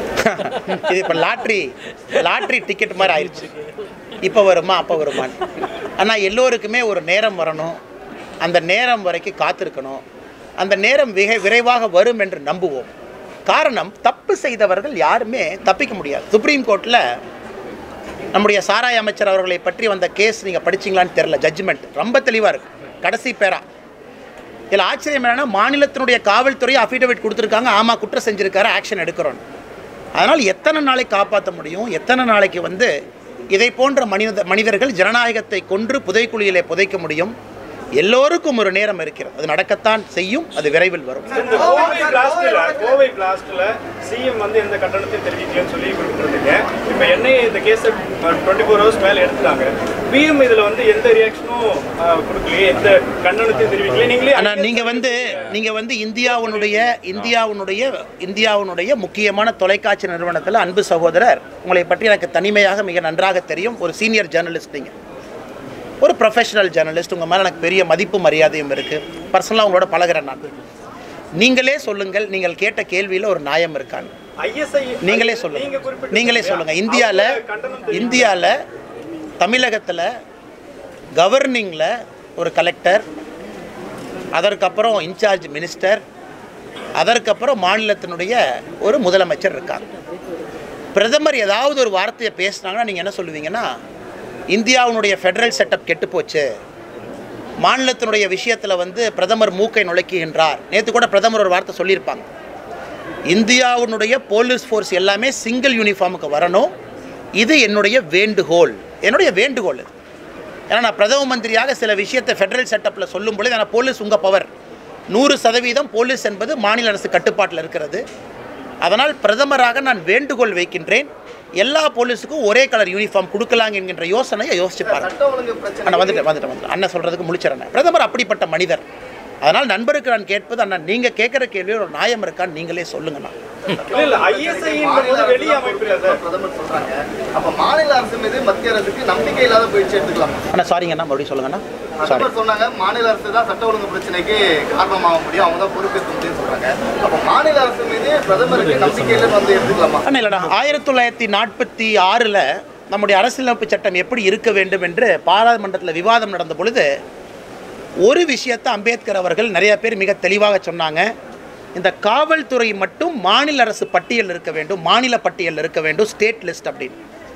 இது இப்போ லாட்ரி லாட்ரி டிக்கெட் மாதிரி ஆயிடுச்சு இப்போ வருமா அப்போ வருமான்னு ஆனால் எல்லோருக்குமே ஒரு நேரம் வரணும் அந்த நேரம் வரைக்கும் காத்திருக்கணும் அந்த நேரம் மிக விரைவாக வரும் என்று நம்புவோம் காரணம் தப்பு செய்தவர்கள் யாருமே தப்பிக்க முடியாது சுப்ரீம் கோர்ட்டில் நம்முடைய சாராய அமைச்சர் அவர்களை பற்றி வந்த கேஸ் நீங்கள் படிச்சீங்களான்னு தெரில ஜட்ஜ்மெண்ட் ரொம்ப தெளிவாக இருக்கு கடைசி பேரா இதில் ஆச்சரியம் என்னன்னா மாநிலத்தினுடைய காவல்துறை அஃபிடவிட் கொடுத்துருக்காங்க ஆமாம் குற்றம் செஞ்சிருக்காரு ஆக்ஷன் எடுக்கிறோன்னு அதனால் எத்தனை நாளைக்கு காப்பாற்ற முடியும் எத்தனை நாளைக்கு வந்து இதை போன்ற மனித மனிதர்கள் ஜனநாயகத்தை கொன்று புதைக்குழியிலே புதைக்க முடியும் எல்லோருக்கும் ஒரு நேரம் இருக்கிறது அது நடக்கத்தான் செய்யும் அது விரைவில் வரும் இந்த கோவை பிளாஸ்ட்ல கோவை பிளாஸ்ட்ல சிஎம் வந்து எந்த கண்டனத்தையும் தெரிவிக்கலன்னு சொல்லி குறிப்பிட்டிருந்தீங்க இப்போ என்ஐஏ இந்த கேஸை டுவெண்ட்டி ஃபோர் ஹவர்ஸ் மேலே எடுத்துட்டாங்க பிஎம் இதில் வந்து எந்த ரியாக்ஷனும் கொடுக்கலையே எந்த கண்டனத்தையும் தெரிவிக்கலையே நீங்களே ஆனால் நீங்கள் வந்து நீங்கள் வந்து இந்தியாவுடைய இந்தியாவுடைய இந்தியாவுடைய முக்கியமான தொலைக்காட்சி நிறுவனத்தில் அன்பு சகோதரர் உங்களை பற்றி எனக்கு தனிமையாக மிக நன்றாக தெரியும் ஒரு சீனியர் ஜேர்னலிஸ்ட் நீங்கள் ஒரு ப்ரொஃபஷனல் ஜேர்னலிஸ்ட் உங்கள் மேலே எனக்கு பெரிய மதிப்பு மரியாதையும் இருக்குது பர்சனலாக உங்களோட பழகுறேன் நான் நீங்களே சொல்லுங்கள் நீங்கள் கேட்ட கேள்வியில் ஒரு நியாயம் இருக்கான்னு ஐஎஸ்ஐ நீங்களே நீங்க சொல்லுங்கள் குறிப்பிட்டு நீங்களே சொல்லுங்கள் இந்தியாவில் அவங்க கண்டனம் தெரிவிக்கல. இந்தியாவில் தமிழகத்தில் கவர்னிங்கில் ஒரு கலெக்டர் அதற்கப்புறம் இன்சார்ஜ் மினிஸ்டர் அதற்கப்புறம் மாநிலத்தினுடைய ஒரு முதலமைச்சர் இருக்காங்க பிரதமர் ஏதாவது ஒரு வார்த்தையை பேசுனாங்கன்னா நீங்கள் என்ன சொல்லுவீங்கன்னா இந்தியாவினுடைய ஃபெடரல் செட்டப் கெட்டுப்போச்சு மாநிலத்தினுடைய விஷயத்தில் வந்து பிரதமர் மூக்கை நுழைக்குகின்றார் நேற்று கூட பிரதமர் ஒரு வார்த்தை சொல்லியிருப்பாங்க இந்தியாவினுடைய போலீஸ் ஃபோர்ஸ் எல்லாமே சிங்கிள் யூனிஃபார்முக்கு வரணும் இது என்னுடைய வேண்டுகோள் என்னுடைய வேண்டுகோள் இது ஏன்னா நான் பிரதம மந்திரியாக சில விஷயத்தை ஃபெடரல் செட்டப்பில் சொல்லும் பொழுது ஏன்னா போலீஸ் உங்கள் பவர் நூறு சதவீதம் போலீஸ் என்பது மாநில அரசு கட்டுப்பாட்டில் இருக்கிறது அதனால் பிரதமராக நான் வேண்டுகோள் வைக்கின்றேன் எல்லா போலீஸுக்கும் ஒரே கலர் யூனிஃபார்ம் கொடுக்கலாங்க என்கின்ற யோசனையை யோசிச்சு பாருங்க சட்ட ஒழுங்கு பிரச்சனை அண்ணா வந்துட்டு வந்துட்டு வந்துட்டு அண்ணன் சொல்கிறதுக்கு முடிச்சிடறேன் பிரதமர் அப்படிப்பட்ட மனிதர் அதனால் நண்பருக்கு நான் கேட்பது அண்ணா நீங்கள் கேட்குற கேள்வி ஒரு நியாயம் இருக்கான்னு நீங்களே சொல்லுங்கண்ணா இல்ல இல்ல ஐஎஸ்ஐ போது வெளி அமைப்பு இல்ல சார் பிரதமர் சொல்றாங்க அப்ப மாநில அரசு மீது மத்திய அரசுக்கு நம்பிக்கை இல்லாத போயிடுச்சு எடுத்துக்கலாம் அண்ணா சாரிங்கண்ணா மறுபடியும் சொல்லுங்கண்ணா சாரி பிரதமர் சொன்னாங்க மாநில அரசு தான் சட்ட ஒழுங்கு பிரச்சனைக்கு காரணமாக முடியும் அவங்க தான் பொறுப்பேற்க முடியும்னு சொல்றாங்க அப்ப மாநில அரசு மீது பிரதமருக்கு நம்பிக்கை இல்லைன்னு வந்து எடுத்துக்கலாமா அண்ணா இல்லைண்ணா ஆயிரத்தி தொள்ளாயிரத்தி நாற்பத்தி ஆறில் நம்முடைய அரசியலமைப்பு சட்டம் எப்படி இருக்க வேண்டும் என்று பாராளுமன்றத்தில் விவாதம் நடந்த பொழுது ஒரு விஷயத்தை அம்பேத்கர் அவர்கள் நிறைய பேர் மிக தெளிவாக சொன்னாங்க இந்த காவல்துறை மட்டும் மாநில அரசு பட்டியல் இருக்க வேண்டும் மாநில பட்டியல் இருக்க வேண்டும் ஸ்டேட் லிஸ்ட் அப்படின்னு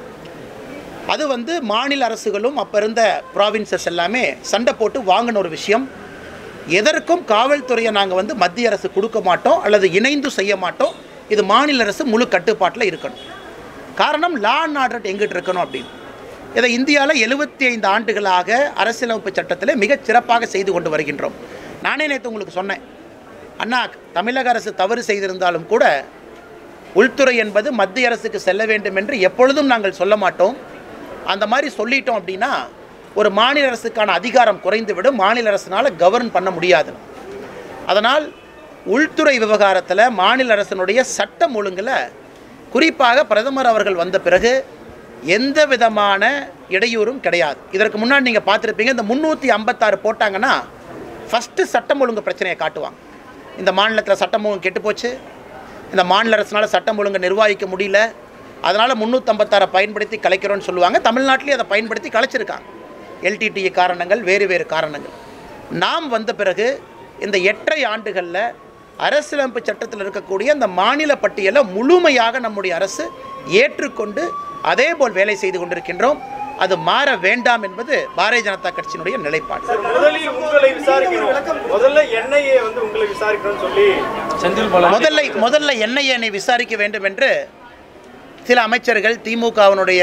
அது வந்து மாநில அரசுகளும் அப்போ இருந்த ப்ராவின்சஸ் எல்லாமே சண்டை போட்டு வாங்கின ஒரு விஷயம் எதற்கும் காவல்துறையை நாங்கள் வந்து மத்திய அரசு கொடுக்க மாட்டோம் அல்லது இணைந்து செய்ய மாட்டோம் இது மாநில அரசு முழு கட்டுப்பாட்டில் இருக்கணும் காரணம் லா அண்ட் ஆர்டர் எங்கிட்டு இருக்கணும் அப்படின்னு இதை இந்தியாவில் எழுபத்தி ஐந்து ஆண்டுகளாக அரசியலமைப்பு சட்டத்தில் மிகச் சிறப்பாக செய்து கொண்டு வருகின்றோம் நானே நேற்று உங்களுக்கு சொன்னேன் அண்ணா தமிழக அரசு தவறு செய்திருந்தாலும் கூட உள்துறை என்பது மத்திய அரசுக்கு செல்ல வேண்டும் என்று எப்பொழுதும் நாங்கள் சொல்ல மாட்டோம் அந்த மாதிரி சொல்லிட்டோம் அப்படின்னா ஒரு மாநில அரசுக்கான அதிகாரம் குறைந்துவிடும் மாநில அரசினால் கவர்ன் பண்ண முடியாது அதனால் உள்துறை விவகாரத்தில் மாநில அரசினுடைய சட்டம் ஒழுங்கில் குறிப்பாக பிரதமர் அவர்கள் வந்த பிறகு எந்த விதமான இடையூறும் கிடையாது இதற்கு முன்னாடி நீங்கள் பார்த்துருப்பீங்க இந்த முந்நூற்றி ஐம்பத்தாறு போட்டாங்கன்னா ஃபஸ்ட்டு சட்டம் ஒழுங்கு பிரச்சனையை காட்டுவாங்க இந்த மாநிலத்தில் சட்டம் ஒழுங்கு கெட்டு போச்சு இந்த மாநில அரசினால் சட்டம் ஒழுங்கு நிர்வகிக்க முடியல அதனால் முந்நூற்றம்பத்தாறை பயன்படுத்தி கலைக்கிறோன்னு சொல்லுவாங்க தமிழ்நாட்டிலேயே அதை பயன்படுத்தி கலைச்சிருக்காங்க எல்டிடி காரணங்கள் வேறு வேறு காரணங்கள் நாம் வந்த பிறகு இந்த எட்டரை ஆண்டுகளில் அரசியலமைப்பு சட்டத்தில் இருக்கக்கூடிய அந்த மாநில பட்டியலை முழுமையாக நம்முடைய அரசு ஏற்றுக்கொண்டு அதேபோல் வேலை செய்து கொண்டிருக்கின்றோம் அது மாற வேண்டாம் என்பது பாரதிய ஜனதா கட்சியினுடைய நிலைப்பாடு சார் முதலில் உங்களை விசாரிக்கணும் முதல்ல என்ஐஏ வந்து உங்களை விசாரிக்கணும்னு சொல்லி முதல்ல முதல்ல என்ஐஏனை விசாரிக்க வேண்டும் என்று சில அமைச்சர்கள் திமுகவினுடைய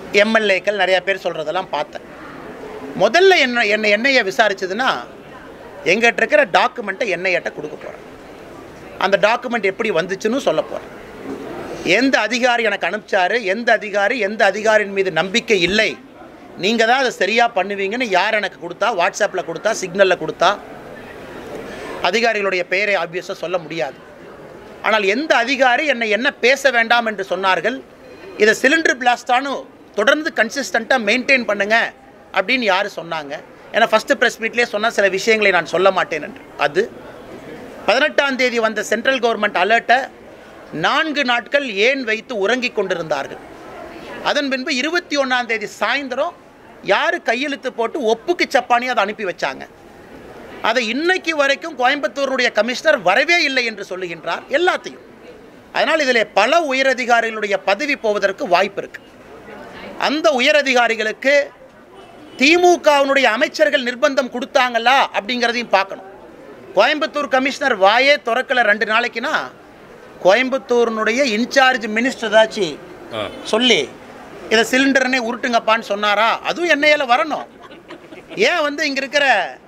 எம்எல்ஏக்கள் நிறைய பேர் சொல்கிறதெல்லாம் பார்த்தேன் முதல்ல என்ன என்னை என்ஐஏ விசாரிச்சதுன்னா எங்கிட்ட இருக்கிற டாக்குமெண்ட்டை என்ஐஏட்ட கொடுக்க போகிறேன் அந்த டாக்குமெண்ட் எப்படி வந்துச்சுன்னு சொல்ல போகிறேன் எந்த அதிகாரி எனக்கு அனுப்பிச்சாரு எந்த அதிகாரி எந்த அதிகாரியின் மீது நம்பிக்கை இல்லை நீங்கள் தான் அதை சரியாக பண்ணுவீங்கன்னு யார் எனக்கு கொடுத்தா வாட்ஸ்அப்பில் கொடுத்தா சிக்னலில் கொடுத்தா அதிகாரிகளுடைய பெயரை ஆப்வியஸாக சொல்ல முடியாது ஆனால் எந்த அதிகாரி என்னை என்ன பேச வேண்டாம் என்று சொன்னார்கள் இதை சிலிண்டர் பிளாஸ்டானு தொடர்ந்து கன்சிஸ்டண்ட்டாக மெயின்டைன் பண்ணுங்க அப்படின்னு யார் சொன்னாங்க ஏன்னா ஃபஸ்ட்டு ப்ரெஸ் மீட்லேயே சொன்ன சில விஷயங்களை நான் சொல்ல மாட்டேன் என்று அது பதினெட்டாம் தேதி வந்த சென்ட்ரல் கவர்மெண்ட் அலர்ட்டை நான்கு நாட்கள் ஏன் வைத்து உறங்கிக் கொண்டிருந்தார்கள் அதன் பின்பு இருபத்தி ஒன்றாம் தேதி சாயந்தரம் யார் கையெழுத்து போட்டு ஒப்புக்கு சப்பானி அதை அனுப்பி வச்சாங்க அதை இன்னைக்கு வரைக்கும் கோயம்புத்தூருடைய கமிஷனர் வரவே இல்லை என்று சொல்லுகின்றார் எல்லாத்தையும் அதனால் இதில் பல உயரதிகாரிகளுடைய பதவி போவதற்கு வாய்ப்பு இருக்கு அந்த உயரதிகாரிகளுக்கு திமுகவினுடைய அமைச்சர்கள் நிர்பந்தம் கொடுத்தாங்களா அப்படிங்கிறதையும் பார்க்கணும் கோயம்புத்தூர் கமிஷனர் வாயே திறக்கல ரெண்டு நாளைக்குனா கோயம்புத்தூரினுடைய இன்சார்ஜ் மினிஸ்டர் ஏதாச்சும் சொல்லி இதை சிலிண்டர்னே உருட்டுங்கப்பான்னு சொன்னாரா அதுவும் எண்ணெயில் வரணும் ஏன் வந்து இங்கே இருக்கிற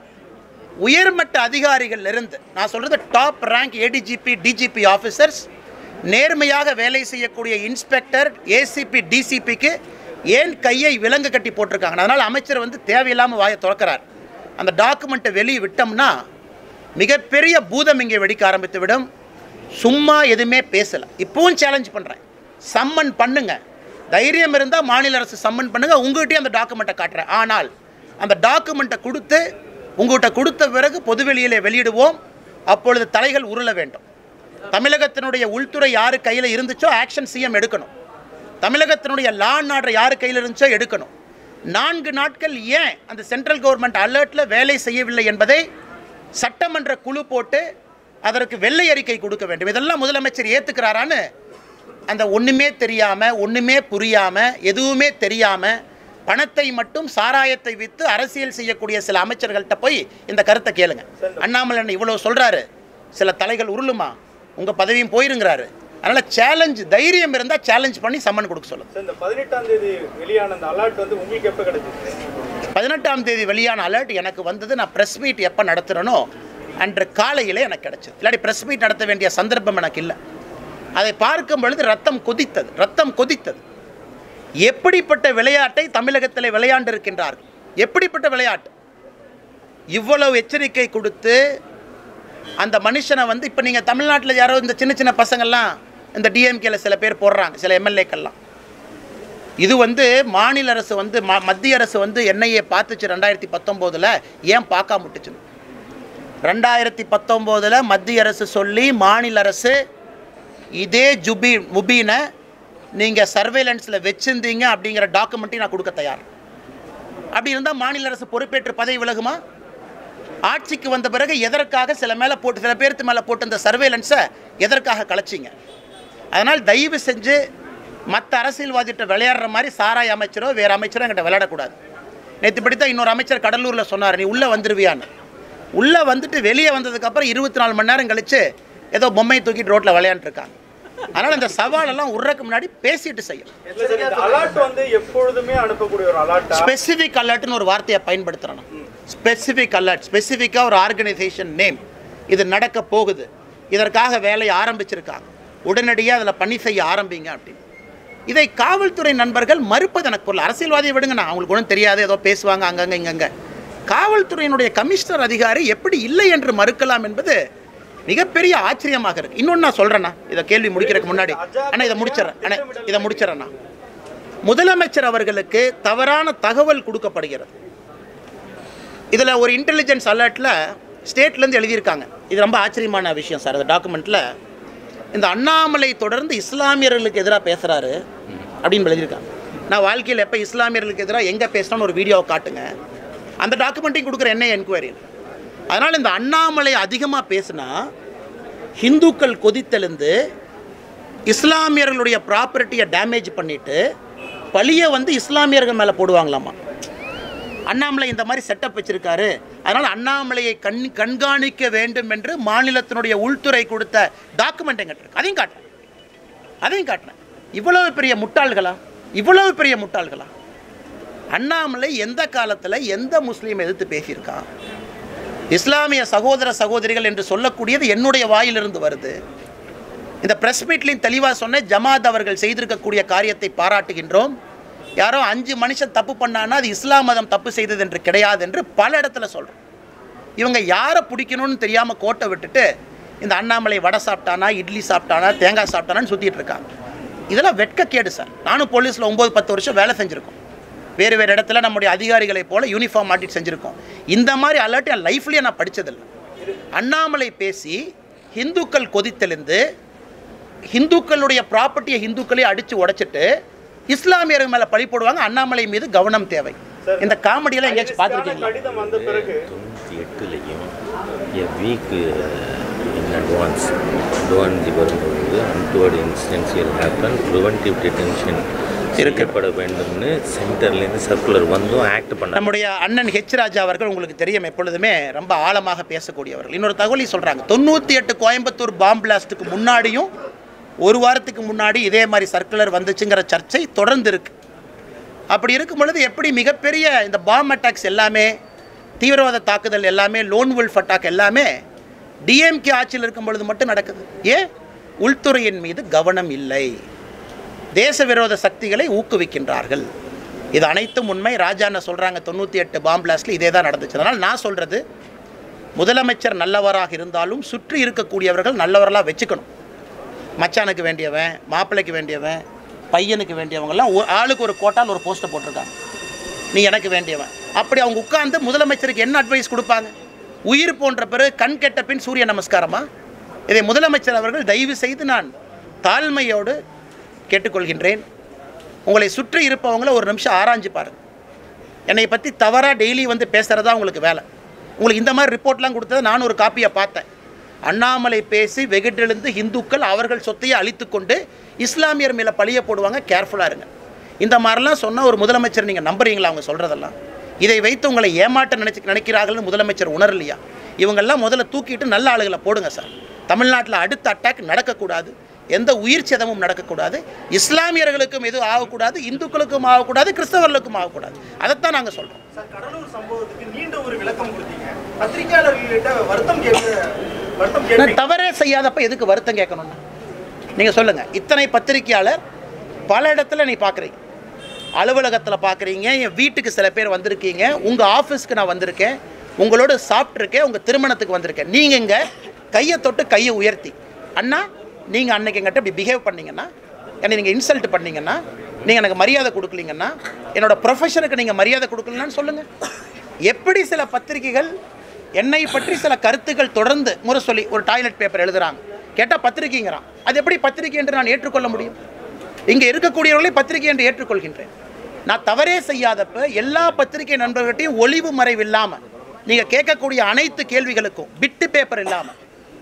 உயர்மட்ட அதிகாரிகள் இருந்து நான் சொல்கிறது top rank ADGP DGP officers நேர்மையாக வேலை செய்யக்கூடிய இன்ஸ்பெக்டர் ஏசிபி டிசிபிக்கு ஏன் கையை விலங்கு கட்டி போட்டிருக்காங்க அதனால் அமைச்சர் வந்து தேவையில்லாமல் வாயை திறக்கிறார் அந்த டாக்குமெண்ட்டை வெளியே விட்டோம்னா மிகப்பெரிய பூதம் இங்கே வெடிக்க ஆரம்பித்து விடும் சும்மா எதுவுமே பேசலை இப்பவும் சேலஞ்ச் பண்ணுறேன் சம்மன் பண்ணுங்க தைரியம் இருந்தால் மாநில அரசு சம்மன் பண்ணுங்க உங்கள்கிட்டயும் அந்த டாக்குமெண்ட்டை காட்டுறேன் ஆனால் அந்த டாக்குமெண்ட்டை கொடுத்து உங்கள்கிட்ட கொடுத்த பிறகு பொதுவெளியிலே வெளியிடுவோம் அப்பொழுது தலைகள் உருள வேண்டும் தமிழகத்தினுடைய உள்துறை யார் கையில் இருந்துச்சோ ஆக்ஷன் சிஎம் எடுக்கணும் தமிழகத்தினுடைய லா அண்ட் ஆர்டர் யார் கையில் இருந்துச்சோ எடுக்கணும் நான்கு நாட்கள் ஏன் அந்த சென்ட்ரல் கவர்மெண்ட் அலர்ட்டில் வேலை செய்யவில்லை என்பதை சட்டமன்ற குழு போட்டு அதற்கு வெள்ளை அறிக்கை கொடுக்க வேண்டும் இதெல்லாம் முதலமைச்சர் ஏற்றுக்கிறாரான்னு அந்த ஒன்றுமே தெரியாமல் ஒன்றுமே புரியாமல் எதுவுமே தெரியாமல் பணத்தை மட்டும் சாராயத்தை விற்று அரசியல் செய்யக்கூடிய சில அமைச்சர்கள்ட்ட போய் இந்த கருத்தை கேளுங்க அண்ணாமலை அண்ணன் இவ்வளோ சொல்கிறாரு சில தலைகள் உருளுமா உங்கள் பதவியும் போயிருங்கிறாரு அதனால் சேலஞ்ச் தைரியம் இருந்தால் சேலஞ்ச் பண்ணி சம்மன் கொடுக்க சொல்லுங்க சார் இந்த பதினெட்டாம் தேதி வெளியான அந்த அலர்ட் வந்து உங்களுக்கு எப்போ கிடைச்சிச்சு பதினெட்டாம் தேதி வெளியான அலர்ட் எனக்கு வந்தது நான் ப்ரெஸ் மீட் எப்போ நடத்துகிறனோ அன்று காலையிலே எனக்கு கிடைச்சது இல்லாட்டி ப்ரெஸ் மீட் நடத்த வேண்டிய சந்தர்ப்பம் எனக்கு இல்லை அதை பார்க்கும் பொழுது ரத்தம் கொதித்தது ரத்தம் கொதித்தது எப்படிப்பட்ட விளையாட்டை தமிழகத்தில் விளையாண்டிருக்கின்றார்கள் எப்படிப்பட்ட விளையாட்டு இவ்வளவு எச்சரிக்கை கொடுத்து அந்த மனுஷனை வந்து இப்போ நீங்கள் தமிழ்நாட்டில் யாரோ இந்த சின்ன சின்ன பசங்கள்லாம் இந்த டிஎம்கேல சில பேர் போடுறாங்க சில எம்எல்ஏக்கள்லாம் இது வந்து மாநில அரசு வந்து ம மத்திய அரசு வந்து என்ஐஏ பார்த்துச்சு ரெண்டாயிரத்தி பத்தொம்போதில் ஏன் பார்க்காம விட்டுச்சுன்னு ரெண்டாயிரத்தி பத்தொம்போதில் மத்திய அரசு சொல்லி மாநில அரசு இதே ஜுபி முபீனை நீங்கள் சர்வேலன்ஸில் வச்சிருந்தீங்க அப்படிங்கிற டாக்குமெண்ட்டையும் நான் கொடுக்க தயார் அப்படி இருந்தால் மாநில அரசு பொறுப்பேற்று பதவி விலகுமா ஆட்சிக்கு வந்த பிறகு எதற்காக சில மேலே போட்டு சில பேர்த்து மேலே போட்டு இந்த சர்வேலன்ஸை எதற்காக கலைச்சிங்க அதனால் தயவு செஞ்சு மற்ற அரசியல்வாதிகிட்ட விளையாடுற மாதிரி சாராய் அமைச்சரோ வேறு அமைச்சரோ என்கிட்ட விளையாடக்கூடாது நேற்று படித்தான் இன்னொரு அமைச்சர் கடலூரில் சொன்னார் நீ உள்ளே வந்துருவியான்னு உள்ளே வந்துட்டு வெளியே வந்ததுக்கப்புறம் இருபத்தி நாலு மணி நேரம் கழித்து ஏதோ பொம்மையை தூக்கிட்டு ரோட்டில் விளையாண்டுருக்காங்க அதனால் இந்த சவாலெல்லாம் உர்றக்கு முன்னாடி பேசிட்டு செய்யும் இல்ல சார் இந்த அலர்ட் வந்து எப்பொழுதுமே அனுப்பக்கூடிய ஒரு அலர்ட்டா ஸ்பெசிஃபிக் அலர்ட்னு ஒரு வார்த்தையை பயன்படுத்துகிறோம் ஸ்பெசிஃபிக் அலர்ட் ஸ்பெசிஃபிக்காக ஒரு ஆர்கனைசேஷன் நேம் இது நடக்க போகுது இதற்காக வேலையை ஆரம்பிச்சிருக்காங்க உடனடியாக அதில் பணி செய்ய ஆரம்பிங்க அப்படின்னு இதை காவல்துறை நண்பர்கள் மறுப்பது எனக்கு பொருள் அரசியல்வாதியை விடுங்க நான் அவங்களுக்கு ஒன்றும் தெரியாது ஏதோ பேசுவாங்க அங்கங்க இங்கங்க காவல்துறையினுடைய கமிஷனர் அதிகாரி எப்படி இல்லை என்று மறுக்கலாம் என்பது மிகப்பெரிய ஆச்சரியமாக இருக்கு இன்னொன்று நான் சொல்கிறேண்ணா இதை கேள்வி முடிக்கிறதுக்கு முன்னாடி அண்ணா இதை முடிச்சிடறேன் அண்ணா இதை முடிச்சிடறேண்ணா முதலமைச்சர் அவர்களுக்கு தவறான தகவல் கொடுக்கப்படுகிறது இதில் ஒரு இன்டெலிஜென்ஸ் அலர்ட்டில் ஸ்டேட்லேருந்து எழுதியிருக்காங்க இது ரொம்ப ஆச்சரியமான விஷயம் சார் அந்த டாக்குமெண்ட்டில் இந்த அண்ணாமலை தொடர்ந்து இஸ்லாமியர்களுக்கு எதிராக பேசுகிறாரு அப்படின்னு எழுதியிருக்காங்க நான் வாழ்க்கையில் எப்போ இஸ்லாமியர்களுக்கு எதிராக எங்கே பேசினோன்னு ஒரு வீடியோவை காட்டுங்க அந்த டாக்குமெண்ட்டையும் கொடுக்குற என்ன என்கொயரி அதனால் இந்த அண்ணாமலை அதிகமாக பேசினா ஹிந்துக்கள் கொதித்தெழுந்து இஸ்லாமியர்களுடைய ப்ராப்பர்ட்டியை டேமேஜ் பண்ணிட்டு பழியை வந்து இஸ்லாமியர்கள் மேலே போடுவாங்களாமா அண்ணாமலை இந்த மாதிரி செட்டப் வச்சிருக்காரு அதனால் அண்ணாமலையை கண் கண்காணிக்க வேண்டும் என்று மாநிலத்தினுடைய உள்துறை கொடுத்த டாக்குமெண்ட் எங்கிட்ட இருக்கு அதையும் காட்டுறேன் அதையும் காட்டுறேன் இவ்வளவு பெரிய முட்டாள்களா இவ்வளவு பெரிய முட்டாள்களா அண்ணாமலை எந்த காலத்தில் எந்த முஸ்லீமை எதிர்த்து பேசியிருக்கான் இஸ்லாமிய சகோதர சகோதரிகள் என்று சொல்லக்கூடியது என்னுடைய வாயிலிருந்து வருது இந்த பிரஸ் மீட்லையும் தெளிவாக சொன்ன ஜமாத் அவர்கள் செய்திருக்கக்கூடிய காரியத்தை பாராட்டுகின்றோம் யாரோ அஞ்சு மனுஷன் தப்பு பண்ணான்னா அது இஸ்லாம் மதம் தப்பு செய்தது என்று கிடையாது என்று பல இடத்துல சொல்கிறோம் இவங்க யாரை பிடிக்கணும்னு தெரியாமல் கோட்டை விட்டுட்டு இந்த அண்ணாமலை வடை சாப்பிட்டானா இட்லி சாப்பிட்டானா தேங்காய் சாப்பிட்டானான்னு சுற்றிட்டு இருக்காங்க இதெல்லாம் வெட்கக்கேடு சார் நானும் போலீஸில் ஒம்பது பத்து வருஷம் வேலை செஞ்சுருக்கோம் வேறு வேறு இடத்துல நம்முடைய அதிகாரிகளை போல யூனிஃபார்ம் மாட்டிட்டு செஞ்சுருக்கோம் இந்த மாதிரி அலர்ட் என் லைஃப்லேயே நான் படித்ததில்லை அண்ணாமலை பேசி ஹிந்துக்கள் கொதித்தெழுந்து ஹிந்துக்களுடைய ப்ராப்பர்ட்டியை ஹிந்துக்களே அடித்து உடைச்சிட்டு இஸ்லாமியர்கள் மேலே பழி போடுவாங்க அண்ணாமலை மீது கவனம் தேவை இந்த காமெடியெல்லாம் எங்கேயாச்சும் பார்த்துருக்கீங்களா கடிதம் வந்த பிறகு தொண்ணூற்றி எட்டுலேயும் a week in advance advance வரும்பொழுது untoward incidental happen preventive detention இருக்கப்பட வேண்டும்னு சென்டர்லேருந்து சர்க்குலர் வந்தும் ஆக்ட் பண்ண நம்முடைய அண்ணன் ஹெச் ராஜா அவர்கள் உங்களுக்கு தெரியும் எப்பொழுதுமே ரொம்ப ஆழமாக பேசக்கூடியவர்கள் இன்னொரு தகவலை சொல்கிறாங்க தொண்ணூற்றி எட்டு கோயம்புத்தூர் பாம் பிளாஸ்ட்டுக்கு முன்னாடியும் ஒரு வாரத்துக்கு முன்னாடி இதே மாதிரி சர்க்குலர் வந்துச்சுங்கிற சர்ச்சை தொடர்ந்து இருக்கு அப்படி இருக்கும் பொழுது எப்படி மிகப்பெரிய இந்த பாம் அட்டாக்ஸ் எல்லாமே தீவிரவாத தாக்குதல் எல்லாமே லோன் வுல்ஃப் அட்டாக் எல்லாமே டிஎம்கே ஆட்சியில் இருக்கும் பொழுது மட்டும் நடக்குது ஏன் உள்துறையின் மீது கவனம் இல்லை தேச விரோத சக்திகளை ஊக்குவிக்கின்றார்கள் இது அனைத்தும் உண்மை ராஜா என்ன சொல்கிறாங்க தொண்ணூற்றி எட்டு பாம் பிளாஸ்டில் இதே தான் நடந்துச்சு அதனால் நான் சொல்கிறது முதலமைச்சர் நல்லவராக இருந்தாலும் சுற்றி இருக்கக்கூடியவர்கள் நல்லவர்களாக வச்சுக்கணும் மச்சானுக்கு வேண்டியவன் மாப்பிள்ளைக்கு வேண்டியவன் பையனுக்கு வேண்டியவங்கெல்லாம் ஒ- ஆளுக்கு ஒரு கோட்டால் ஒரு போஸ்ட்டை போட்டிருக்காங்க நீ எனக்கு வேண்டியவன் அப்படி அவங்க உட்கார்ந்து முதலமைச்சருக்கு என்ன அட்வைஸ் கொடுப்பாங்க உயிர் போன்ற பிறகு கண் கெட்ட பின் சூரிய நமஸ்காரமா இதை முதலமைச்சர் அவர்கள் தயவு செய்து நான் தாழ்மையோடு கேட்டுக்கொள்கின்றேன் உங்களை சுற்றி இருப்பவங்கள ஒரு நிமிஷம் ஆராய்ஞ்சு பாருங்க என்னை பற்றி தவறாக டெய்லி வந்து பேசுகிறதா உங்களுக்கு வேலை உங்களுக்கு இந்த மாதிரி ரிப்போர்ட்லாம் கொடுத்ததை நான் ஒரு காப்பியை பார்த்தேன் அண்ணாமலை பேசி வெகுட்டெழுந்து இந்துக்கள் அவர்கள் சொத்தையை அழித்துக்கொண்டு இஸ்லாமியர் மேலே பழிய போடுவாங்க கேர்ஃபுல்லாக இருங்க இந்த மாதிரிலாம் சொன்ன ஒரு முதலமைச்சர் நீங்கள் நம்புறீங்களா அவங்க சொல்கிறதெல்லாம் இதை வைத்து உங்களை ஏமாற்ற நினைச்சு நினைக்கிறார்கள்னு முதலமைச்சர் உணரலையா இவங்கெல்லாம் முதல்ல தூக்கிட்டு நல்ல ஆளுகளை போடுங்க சார் தமிழ்நாட்டில் அடுத்த அட்டாக் நடக்கக்கூடாது எந்த உயிர் சேதமும் நடக்கக்கூடாது இஸ்லாமியர்களுக்கும் எதுவும் ஆகக்கூடாது இந்துக்களுக்கும் ஆகக்கூடாது கிறிஸ்தவர்களுக்கும் ஆகக்கூடாது அதைத்தான் நாங்கள் சொல்கிறோம் சார் கடலூர் சம்பவத்துக்கு நீண்ட ஒரு விளக்கம் கொடுத்தீங்க பத்திரிகையாளர்களிட்ட வருத்தம் கேட்க வருத்தம் நான் கேட்பீங்க தவறே செய்யாதப்ப எதுக்கு வருத்தம் கேட்கணும்னு நீங்கள் சொல்லுங்கள் இத்தனை பத்திரிக்கையாளர் பல இடத்துல நீ பார்க்குறீங்க அலுவலகத்தில் பார்க்குறீங்க என் வீட்டுக்கு சில பேர் வந்திருக்கீங்க உங்கள் ஆஃபீஸ்க்கு நான் வந்திருக்கேன் உங்களோட சாப்பிட்ருக்கேன் உங்கள் திருமணத்துக்கு வந்திருக்கேன் நீங்கள் இங்கே கையை தொட்டு கையை உயர்த்தி அண்ணா நீங்கள் அன்னைக்கு எங்கிட்ட இப்படி பிஹேவ் பண்ணீங்கன்னா என்னை நீங்கள் இன்சல்ட் பண்ணீங்கன்னா நீங்கள் எனக்கு மரியாதை கொடுக்கலீங்கன்னா என்னோட ப்ரொஃபஷனுக்கு நீங்கள் மரியாதை கொடுக்கலன்னு சொல்லுங்கள் எப்படி சில பத்திரிகைகள் என்னை பற்றி சில கருத்துக்கள் தொடர்ந்து முறை சொல்லி ஒரு டாய்லெட் பேப்பர் எழுதுறாங்க கேட்டால் பத்திரிகைங்கிறான் அது எப்படி பத்திரிகை என்று நான் ஏற்றுக்கொள்ள முடியும் இங்கே இருக்கக்கூடியவர்களை பத்திரிகை என்று ஏற்றுக்கொள்கின்றேன் நான் தவறே செய்யாதப்ப எல்லா பத்திரிகை நண்பர்கள்ட்டையும் ஒளிவு மறைவு இல்லாமல் நீங்கள் கேட்கக்கூடிய அனைத்து கேள்விகளுக்கும் பிட்டு பேப்பர் இல்லாமல்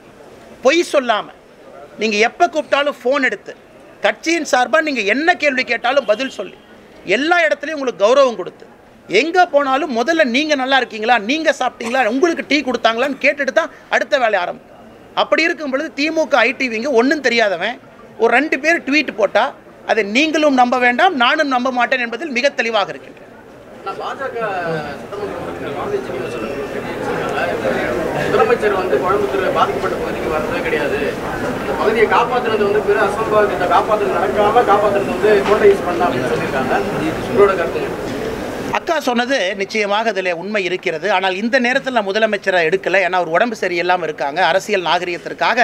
பொய் சொல்லாமல் நீங்கள் எப்போ கூப்பிட்டாலும் ஃபோன் எடுத்து கட்சியின் சார்பாக நீங்கள் என்ன கேள்வி கேட்டாலும் பதில் சொல்லி எல்லா இடத்துலையும் உங்களுக்கு கௌரவம் கொடுத்து எங்கே போனாலும் முதல்ல நீங்கள் நல்லா இருக்கீங்களா நீங்கள் சாப்பிட்டீங்களா உங்களுக்கு டீ கொடுத்தாங்களான்னு கேட்டுட்டு தான் அடுத்த வேலையை ஆரம்பிக்கும் அப்படி இருக்கும் பொழுது திமுக ஐடிவிங்க ஒன்றும் தெரியாதவன் ஒரு ரெண்டு பேர் ட்வீட் போட்டால் அதை நீங்களும் நம்ப வேண்டாம் நானும் நம்ப மாட்டேன் என்பதில் மிக தெளிவாக இருக்கின்றேன் நான் பாஜக சட்டமன்ற உறுப்பினர் ராமதாஸ் சொல்லியிருக்காங்க முதலமைச்சர் வந்து கோயம்புத்தூர் பாதிக்கப்பட்ட பகுதிக்கு வர்றதே கிடையாது இந்த பகுதியை காப்பாற்றுறது வந்து பிற அசம்பாவிதத்தை காப்பாற்றுறது நடக்காம காப்பாற்றுறது வந்து கோட்டை யூஸ் பண்ணலாம் அப்படின்னு சொல்லியிருக்காங்க உங்களோட கருத்துங்க அக்கா சொன்னது நிச்சயமாக அதில் உண்மை இருக்கிறது ஆனால் இந்த நேரத்தில் நான் முதலமைச்சரை எடுக்கலை ஏன்னா அவர் உடம்பு சரியில்லாமல் இருக்காங்க அரசியல் நாகரிகத்திற்காக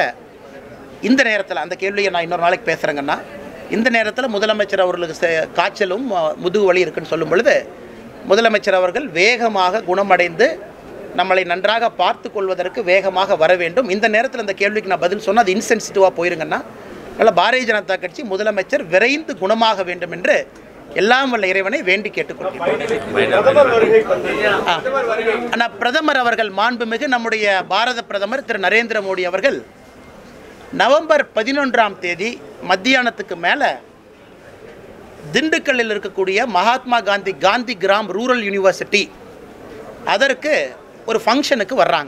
இந்த நேரத்தில் அந்த கேள்வியை நான் இன்னொரு நாளைக்கு பேசுகிறேங்கன்னா இந்த நேரத்தில் முதலமைச்சர் அவர்களுக்கு செ- காய்ச்சலும் அஹ், முதுகு வலி இருக்குன்னு சொல்லும் பொழுது முதலமைச்சர் அவர்கள் வேகமாக குணமடைந்து நம்மளை நன்றாக பார்த்து கொள்வதற்கு வேகமாக வர வேண்டும் இந்த நேரத்தில் இந்த கேள்விக்கு நான் பதில் சொன்னால் அது இன்சென்சிட்டிவாக போயிருங்கன்னா அதனால் பாரதிய ஜனதா கட்சி முதலமைச்சர் விரைந்து குணமாக வேண்டும் என்று எல்லாம் வல்ல இறைவனை வேண்டி கேட்டுக்கொள்கிறேன் பிரதமர் வருகை பற்றி ஆ. ஆனால் பிரதமர் அவர்கள் மாண்புமிகு நம்முடைய பாரத பிரதமர் திரு நரேந்திர மோடி அவர்கள் நவம்பர் பதினொன்றாம் தேதி மத்தியானத்துக்கு மேலே திண்டுக்கல்லில் இருக்கக்கூடிய Mahatma Gandhi Gandhigram rural university அதற்கு ஒரு ஃபங்க்ஷனுக்கு வர்றாங்க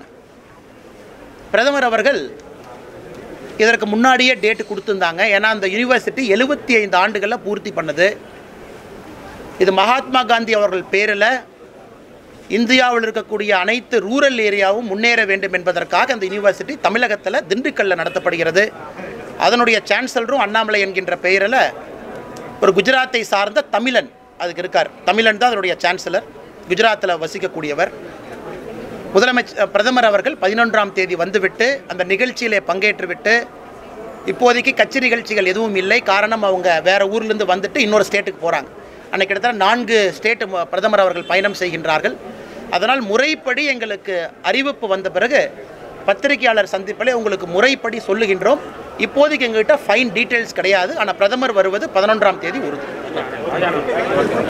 பிரதமர் அவர்கள் இதற்கு முன்னாடியே டேட்டு கொடுத்துருந்தாங்க ஏன்னா அந்த யூனிவர்சிட்டி எழுபத்தி ஐந்து ஆண்டுகளில் பூர்த்தி பண்ணுது இது மகாத்மா காந்தி அவர்கள் பேரில் இந்தியாவில் இருக்கக்கூடிய அனைத்து ரூரல் ஏரியாவும் முன்னேற வேண்டும் என்பதற்காக அந்த யூனிவர்சிட்டி தமிழகத்தில் திண்டுக்கல்லில் நடத்தப்படுகிறது அதனுடைய சான்சலரும் அண்ணாமலை என்கின்ற பெயரில் ஒரு குஜராத்தை சார்ந்த தமிழன் அதுக்கு இருக்கார் தமிழன் தான் அதனுடைய சான்சலர் குஜராத்தில் வசிக்கக்கூடியவர் முதலமைச்சர் பிரதமர் அவர்கள் பதினொன்றாம் தேதி வந்துவிட்டு அந்த நிகழ்ச்சியிலே பங்கேற்றுவிட்டு இப்போதைக்கு கட்சி நிகழ்ச்சிகள் எதுவும் இல்லை காரணம் அவங்க வேற ஊர்லேருந்து வந்துட்டு இன்னொரு ஸ்டேட்டுக்கு போகிறாங்க அன்னைக்கு கிட்டத்தட்ட நான்கு ஸ்டேட்டு ம- பிரதமர் அவர்கள் பயணம் செய்கின்றார்கள் அதனால் முறைப்படி எங்களுக்கு அறிவிப்பு வந்த பிறகு பத்திரிகையாளர் சந்திப்பிலே உங்களுக்கு முறைப்படி சொல்லுகின்றோம் இப்போதைக்கு எங்ககிட்ட ஃபைன் டீட்டெயில்ஸ் கிடையாது ஆனால் பிரதமர் வருவது பதினொன்றாம் தேதி உறுதி